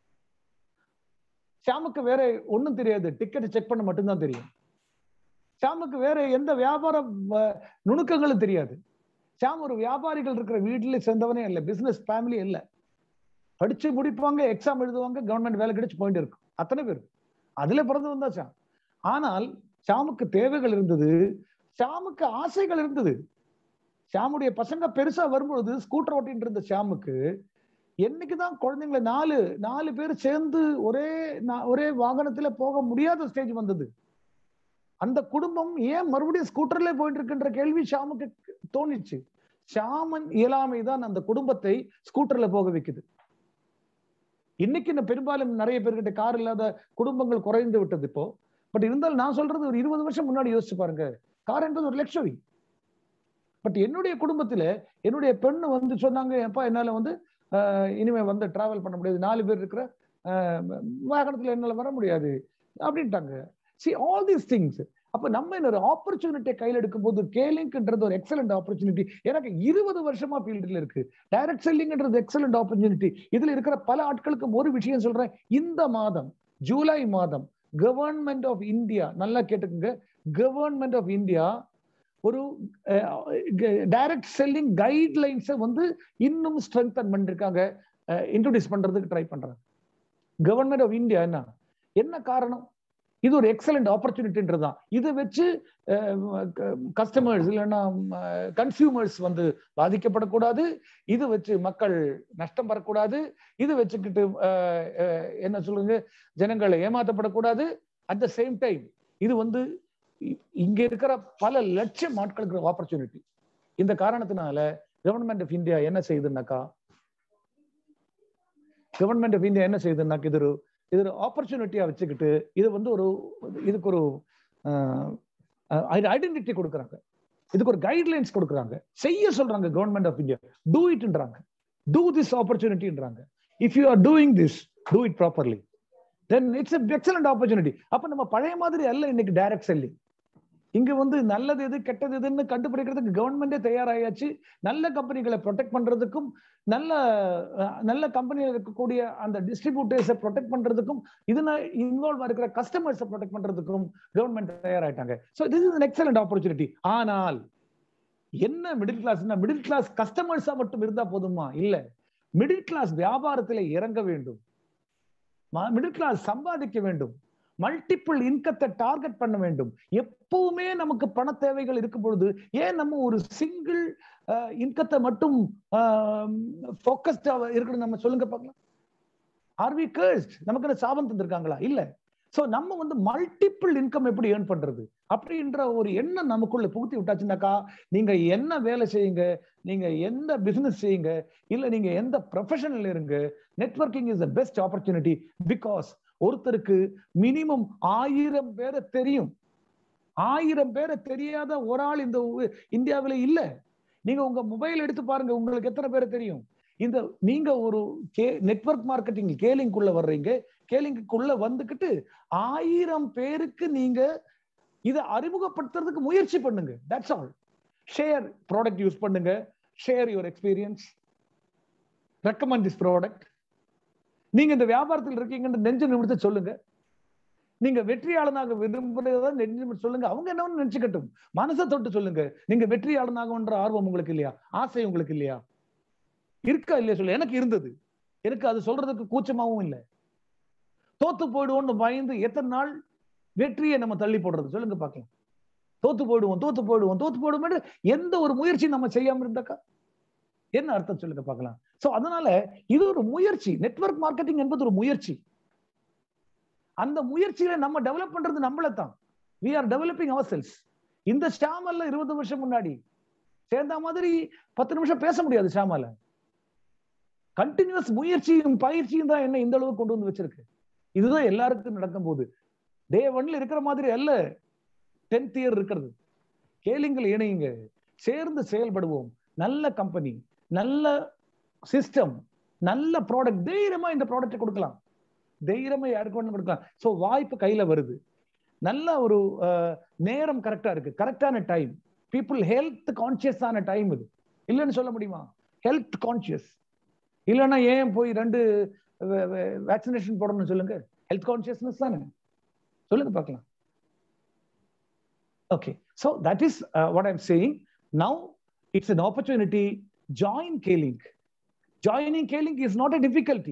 ஷாமுக்கு வேற ஒண்ணும் தெரியாது டிக்கெட் செக் பண்ண மட்டும்தான் தெரியும் ஷாமுக்கு வேற எந்த வியாபார நுணுக்கங்களும் தெரியாது ஷாம் ஒரு வியாபாரிகள் இருக்கிற வீட்டுல சேர்ந்தவனே இல்லை பிசினஸ் ஃபேமிலி இல்லை படிச்சு முடிப்பாங்க எக்ஸாம் எழுதுவாங்க கவர்மெண்ட் வேலை கிடைச்சு போயிட்டு இருக்கும் அத்தனை பேர் அதுல பிறந்து வந்தா ஷாம் ஆனால் ஷாமுக்கு தேவைகள் இருந்தது ஷாமுக்கு ஆசைகள் இருந்தது ஷாமுடைய பசங்க பெருசா வரும்பொழுது ஸ்கூட்டர் ஓட்டிட்டு இருந்த ஷாமுக்கு என்னைக்குதான் குழந்தைங்களை நாலு நாலு பேர் சேர்ந்து ஒரே ஒரே வாகனத்துல போக முடியாத ஸ்டேஜ் வந்தது அந்த குடும்பம் ஏன் மறுபடியும் ஸ்கூட்டர்ல போயிட்டு இருக்குன்ற கேள்வி ஷாமுக்கு தோணிச்சு ஷாமன் இயலாமை தான் அந்த குடும்பத்தை ஸ்கூட்டர்ல போக வைக்குது இன்னைக்கு பெரும்பாலும் நிறைய பேர்கிட்ட கார் இல்லாத குடும்பங்கள் குறைந்து விட்டது இப்போ பட் இருந்தாலும் நான் சொல்றது ஒரு இருபது வருஷம் முன்னாடி யோசிச்சு பாருங்க கார் என்பது ஒரு லக்ஷரி பட் என்னுடைய குடும்பத்துல என்னுடைய பெண்ணு வந்து சொன்னாங்க எப்பா என்னால வந்து இனிமே வந்து டிராவல் பண்ண முடியாது நாலு பேர் இருக்கிற வாகனத்துல என்னால வர முடியாது அப்படின்ட்டாங்க சி ஆல் தீஸ் திங்ஸ் அப்ப நம்ம என்ன ஒரு ஆப்பர்ச்சுனிட்டியை கையில் எடுக்கும் போது கேலிங்க்ன்றது ஒரு எக்ஸலண்ட் ஆப்பர்ச்சுனிட்டி எனக்கு இருபது வருஷமா ஃபீல்டுல இருக்கு டைரக்ட் செல்லிங்ன்றது எக்ஸலண்ட் ஆப்பர்ச்சுனிட்டி இதுல இருக்கிற பல ஆட்களுக்கு ஒரு விஷயம் சொல்றேன் இந்த மாதம் ஜூலை மாதம் கவர்மெண்ட் ஆஃப் இந்தியா நல்லா கேட்டுக்கோங்க கவர்மெண்ட் ஆஃப் இந்தியா ஒரு டைரக்ட் செல்லிங் கைட்லைன்ஸை வந்து இன்னும் ஸ்ட்ரென்தன் பண்ணிருக்காங்க இன்ட்ரோடியூஸ் பண்றதுக்கு ட்ரை பண்றாங்க கவர்மெண்ட் ஆஃப் இந்தியா என்ன என்ன காரணம் இது ஒரு எக்ஸலண்ட் ஆப்பர்ச்சுனிட்டின்றதான் இதை வச்சு கஸ்டமர்ஸ் இல்லைன்னா கன்சியூமர்ஸ் வந்து பாதிக்கப்படக்கூடாது இது வச்சு மக்கள் நஷ்டம் பெறக்கூடாது இது வச்சுக்கிட்டு என்ன சொல்லுங்க ஜனங்களை ஏமாற்றப்படக்கூடாது அட் த சேம் டைம் இது வந்து இங்க இருக்கிற பல லட்சம் ஆட்களுக்கு ஆப்பர்ச்சுனிட்டி இந்த காரணத்தினால கவர்மெண்ட் ஆஃப் இந்தியா என்ன செய்யுதுன்னாக்கா கவர்மெண்ட் ஆஃப் இந்தியா என்ன செய்யுதுன்னாக்கா இது ஒரு இது ஒரு ஆப்பர்ச்சுனிட்டியா வச்சுக்கிட்டு இது வந்து ஒரு இதுக்கு ஒரு ஐடென்டிட்டி கொடுக்குறாங்க இதுக்கு ஒரு கைட்லைன்ஸ் கொடுக்குறாங்க செய்ய சொல்றாங்க கவர்மெண்ட் ஆஃப் இந்தியா டூ இட்ன்றாங்க டூ திஸ் ஆப்பர்ச்சுனிட்டின்றாங்க if you are doing this do it properly then it's excellent opportunity அப்ப நம்ம பழைய மாதிரி அல்ல இன்னைக்கு டைரக்ட் செல்லிங் இங்க வந்து நல்லது எது கெட்டது எதுன்னு கண்டுபிடிக்கிறதுக்கு கவர்மெண்டே தயாராயாச்சு நல்ல கம்பெனிகளை ப்ரொடெக்ட் பண்றதுக்கும் நல்ல நல்ல கம்பெனியில் இருக்கக்கூடிய அந்த டிஸ்ட்ரிபியூட்டர்ஸை ப்ரொடெக்ட் பண்றதுக்கும் இதுல இன்வால்வ் இருக்கிற கஸ்டமர்ஸை ப்ரொடெக்ட் பண்றதுக்கும் கவர்மெண்ட் தயாராயிட்டாங்க so this is excellent opportunity ஆனால் என்ன மிடில் கிளாஸ்னா மிடில் கிளாஸ் கஸ்டமர்ஸா மட்டும் இருந்தா போதுமா இல்ல மிடில் கிளாஸ் வியாபாரத்துல இறங்க வேண்டும் மிடில் கிளாஸ் சம்பாதிக்க வேண்டும் மல்டிபிள் இன்கத்தை டார்கெட் பண்ண வேண்டும் எப்பவுமே நமக்கு பண தேவைகள் இருக்கும் பொழுது ஏன் நம்ம ஒரு சிங்கிள் இன்கத்தை மட்டும் ஃபோக்கஸ்டா இருக்கணும் நம்ம சொல்லுங்க பார்க்கலாம் ஆர் வி கர்ஸ்ட் நமக்கு என்ன சாபம் தந்திருக்காங்களா இல்ல சோ நம்ம வந்து மல்டிபிள் இன்கம் எப்படி ஏர்ன் பண்றது அப்படின்ற ஒரு எண்ணம் நமக்குள்ள புகுத்தி விட்டாச்சுனாக்கா நீங்க என்ன வேலை செய்யுங்க நீங்க எந்த பிசினஸ் செய்யுங்க இல்ல நீங்க எந்த ப்ரொஃபஷனல் இருங்க networking is the best opportunity because ஒருத்தருக்கு மினிமம் ஆயிரம் பேரை தெரியும் ஆயிரம் பேரை தெரியாத ஒரு ஆள் இந்த ஊ- இந்தியாவில இல்ல நீங்க உங்க மொபைல் எடுத்து பாருங்க உங்களுக்கு எத்தனை பேரை தெரியும் இந்த நீங்க ஒரு கே நெட்வொர்க் மார்க்கெட்டிங் கேலிங்குள்ள வர்றீங்க கேலிங்குள்ள வந்துகிட்டு ஆயிரம் பேருக்கு நீங்க இதை அறிமுகப்படுத்துறதுக்கு முயற்சி பண்ணுங்க that's all share product use பண்ணுங்க share your experience recommend this product நீங்க இந்த வியாபாரத்தில் இருக்கீங்கன்னு நெஞ்சு நிமிடத்தை சொல்லுங்க நீங்க வெற்றியாளனாக விரும்புறதா நெஞ்சு நிமிர்த்தி சொல்லுங்க அவங்க என்னன்னு நினைச்சுக்கட்டும் மனசை தொட்டு சொல்லுங்க நீங்க வெற்றியாளனாகன்ற ஆர்வம் உங்களுக்கு இல்லையா ஆசை உங்களுக்கு இல்லையா இருக்கா இல்லையா சொல்லு எனக்கு இருந்தது எனக்கு அது சொல்றதுக்கு கூச்சமாவும் இல்லை தோத்து போயிடுவோம்னு பயந்து எத்தனை நாள் வெற்றியை நம்ம தள்ளி போடுறது சொல்லுங்க பார்க்கலாம் தோத்து போயிடுவோம் தோத்து போயிடுவோம் தோத்து போயிடுவோம் எந்த ஒரு முயற்சி நம்ம செய்யாம இருந்தாக்கா என்ன அர்த்தம் சொல்லுங்க பார்க்கலாம் சோ அதனால இது ஒரு முயற்சி நெட்வொர்க் மார்க்கெட்டிங் என்பது ஒரு முயற்சி அந்த முயற்சியில நம்ம டெவலப் பண்றது நம்மள தான் we are developing ourselves இந்த ஷாமல்ல இருபது வருஷம் முன்னாடி சேர்ந்த மாதிரி பத்து நிமிஷம் பேச முடியாது ஷாமால கண்டினியூஸ் முயற்சியும் பயிற்சியும் தான் என்ன இந்த அளவுக்கு கொண்டு வந்து வச்சிருக்கு இதுதான் எல்லாருக்கும் நடக்கும் போது டே ஒன்ல இருக்கிற மாதிரி அல்ல டென்த் இயர் இருக்கிறது கேளுங்கள் இணையுங்க சேர்ந்து செயல்படுவோம் நல்ல கம்பெனி நல்ல சிஸ்டம் நல்ல ப்ராடக்ட் தைரியமா இந்த ப்ராடக்ட் கொடுக்கலாம் தைரியமா யாருக்கு வேணும் கொடுக்கலாம் ஸோ வாய்ப்பு கையில வருது நல்ல ஒரு அஹ், நேரம் கரெக்டா இருக்கு கரெக்டான டைம் பீப்புள் ஹெல்த் கான்சியஸ் ஆன டைம் இது இல்லைன்னு சொல்ல முடியுமா ஹெல்த் கான்சியஸ் இல்லைன்னா ஏன் போய் ரெண்டு வேக்சினேஷன் போடணும்னு சொல்லுங்க ஹெல்த் கான்சியஸ்னஸ் தானே சொல்லுங்க பார்க்கலாம் okay so that is what I'm saying now it's an opportunity join Calling joining Calling is not a difficulty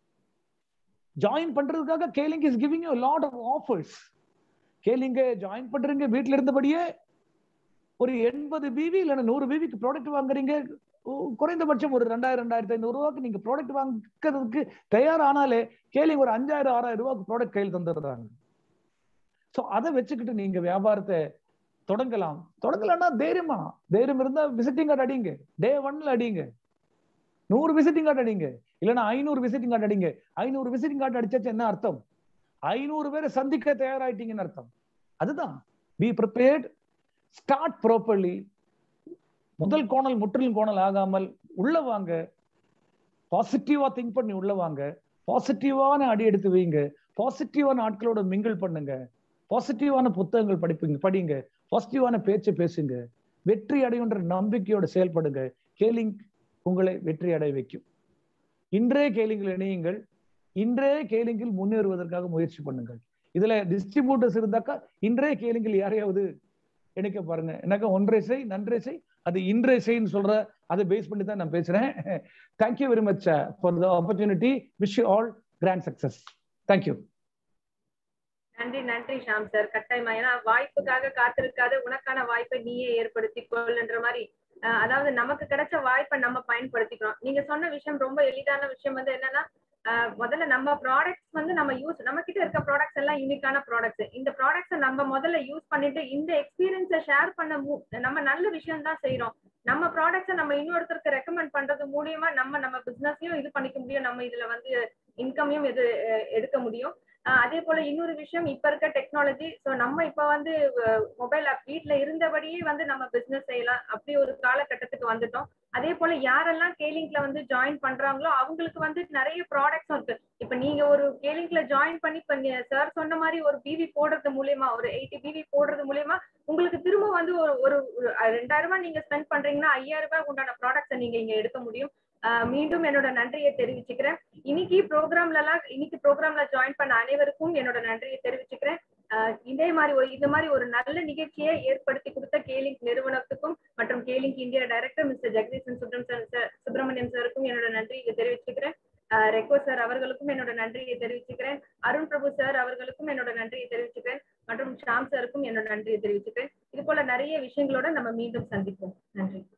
join பண்றதுக்காக Calling is giving you lot of offers கேலிங்க ஜாயின் பண்றீங்க வீட்ல இருந்தபடியே ஒரு எண்பது பிவி இல்லைன்னா நூறு பிவிக்கு ப்ராடக்ட் வாங்குறீங்க ஓ- குறைந்தபட்சம் ஒரு ரெண்டாயிரம் ரெண்டாயிரத்தி ஐநூறு ரூபாய்க்கு நீங்க ப்ராடக்ட் வாங்குறதுக்கு தயாரானாலே கேலிங் ஒரு அஞ்சாயிரம் ஆறாயிரம் ரூபாய்க்கு ப்ராடக்ட் கையில் தந்துடுறாங்க ஸோ அதை வச்சுக்கிட்டு நீங்க வியாபாரத்தை தொடங்கலாம் தொடங்கலாம்னா தைரியமா தைரியம் இருந்தா விசிட்டிங் கார்டு அடிங்க டே ஒன்ல அடிங்க நூறு விசிட்டிங் கார்டு அடிங்க இல்லைன்னா ஐநூறு விசிட்டிங் கார்டு அடிங்க ஐநூறு விசிட்டிங் கார்டு அடிச்சாச்சு என்ன அர்த்தம் ஐநூறு பேரை சந்திக்க தயாராயிட்டீங்கன்னு அர்த்தம் அதுதான் பி ப்ரிப்பேர்ட் ஸ்டார்ட் ப்ராப்பர்லி முதல் கோணல் முற்றிலும் கோணல் ஆகாமல் உள்ள வாங்க பாசிட்டிவா திங்க் பண்ணி உள்ள வாங்க பாசிட்டிவான அடி எடுத்து வைங்க பாசிட்டிவான ஆட்களோட மிங்கிள் பண்ணுங்க பாசிட்டிவான புத்தகங்கள் படிப்பீங்க படிங்க பாசிட்டிவான பேச்சு பேசுங்க வெற்றி அடையுன்ற நம்பிக்கையோட செயல்படுங்க கேலிங் உங்களை வெற்றி அடைய வைக்கும் இன்றே கேலிங்கில் இணையுங்கள் இன்றே கேலிங்கில் முன்னேறுவதற்காக முயற்சி பண்ணுங்கள் இதுல டிஸ்ட்ரிபியூட்டர்ஸ் இருந்தாக்கா இன்றே கேலிங்கில் யாரையாவது இணைக்க பாருங்க எனக்கு ஒன்றை செய் நன்றே செய் அது இன்றே செய்ன்னு சொல்ற அதை பேஸ் பண்ணி தான் நான் பேசுறேன் thank you very much for the opportunity wish you all grand success thank you நன்றி நன்றி ஷாம் சார் கட்டாயமா ஏன்னா வாய்ப்புக்காக காத்திருக்காத உனக்கான வாய்ப்பை நீயே ஏற்படுத்தி கொள்ளுன்ற மாதிரி அஹ், அதாவது நமக்கு கிடைச்ச வாய்ப்பை நம்ம பயன்படுத்திக்கிறோம் நீங்க சொன்ன விஷயம் ரொம்ப எளிதான விஷயம் வந்து என்னன்னா அஹ், முதல்ல நம்ம ப்ராடக்ட்ஸ் வந்து நம்ம யூஸ் நம்ம கிட்ட இருக்க ப்ராடக்ட்ஸ் எல்லாம் யூனிக்கான ப்ராடக்ட்ஸ் இந்த ப்ராடக்ட்ஸை நம்ம முதல்ல யூஸ் பண்ணிட்டு இந்த எக்ஸ்பீரியன்ஸை ஷேர் பண்ண மு- நம்ம நல்ல விஷயம் தான் செய்யறோம் நம்ம ப்ராடக்ட்ஸை நம்ம இன்னொருத்தருக்கு ரெக்கமெண்ட் பண்றது மூலியமா நம்ம நம்ம பிசினஸையும் இது பண்ணிக்க முடியும் நம்ம இதுல வந்து இன்கமையும் இது அஹ், எடுக்க முடியும் ஆஹ் அதே போல இன்னொரு விஷயம் இப்ப இருக்க டெக்னாலஜி சோ நம்ம இப்ப வந்து மொபைல் ஆப் வீட்ல இருந்தபடியே வந்து நம்ம பிசினஸ் செய்யலாம் அப்படி ஒரு காலகட்டத்துக்கு வந்துட்டோம் அதே போல யாரெல்லாம் கேலிங்க்ல வந்து ஜாயின் பண்றாங்களோ அவங்களுக்கு வந்து நிறைய ப்ராடக்ட்ஸ் இருக்கு இப்ப நீங்க ஒரு கேலிங்க்ல ஜாயின் பண்ணி இப்ப சார் சொன்ன மாதிரி ஒரு பிவி போடுறது மூலியமா ஒரு எயிட்டி பிவி போடுறது மூலியமா உங்களுக்கு திரும்ப வந்து ஒரு ஒரு ஒரு ரெண்டாயிரம் ரூபாய் நீங்க ஸ்பெண்ட் பண்றீங்கன்னா ஐயாயிரம் ரூபாய் உண்டான ப்ராடக்ட்ஸை நீங்க இங்க எடுக்க முடியும் ஆஹ் மீண்டும் என்னோட நன்றியை தெரிவிச்சுக்கிறேன் இன்னைக்கு ப்ரோக்ராம்ல எல்லாம் இன்னைக்கு ப்ரோக்ராம்ல ஜாயின் பண்ண அனைவருக்கும் என்னோட நன்றியை தெரிவிச்சுக்கிறேன் ஆஹ் இதே மாதிரி ஒரு இந்த மாதிரி ஒரு நல்ல நிகழ்ச்சியை ஏற்படுத்தி கொடுத்த கேலிங் நிறுவனத்துக்கும் மற்றும் Calling India director mister Jagadeesan Subram sir Subramaniam சாருக்கும் என்னோட நன்றியை தெரிவிச்சுக்கிறேன் ஆஹ் ரெக்கோ சார் அவர்களுக்கும் என்னோட நன்றியை தெரிவிச்சுக்கிறேன் அருண் பிரபு சார் அவர்களுக்கும் என்னோட நன்றியை தெரிவிச்சுக்கிறேன் மற்றும் ஷாம் சாருக்கும் என்னோட நன்றியை தெரிவிச்சுக்கிறேன் இது போல நிறைய விஷயங்களோட நம்ம மீண்டும் சந்திப்போம் நன்றி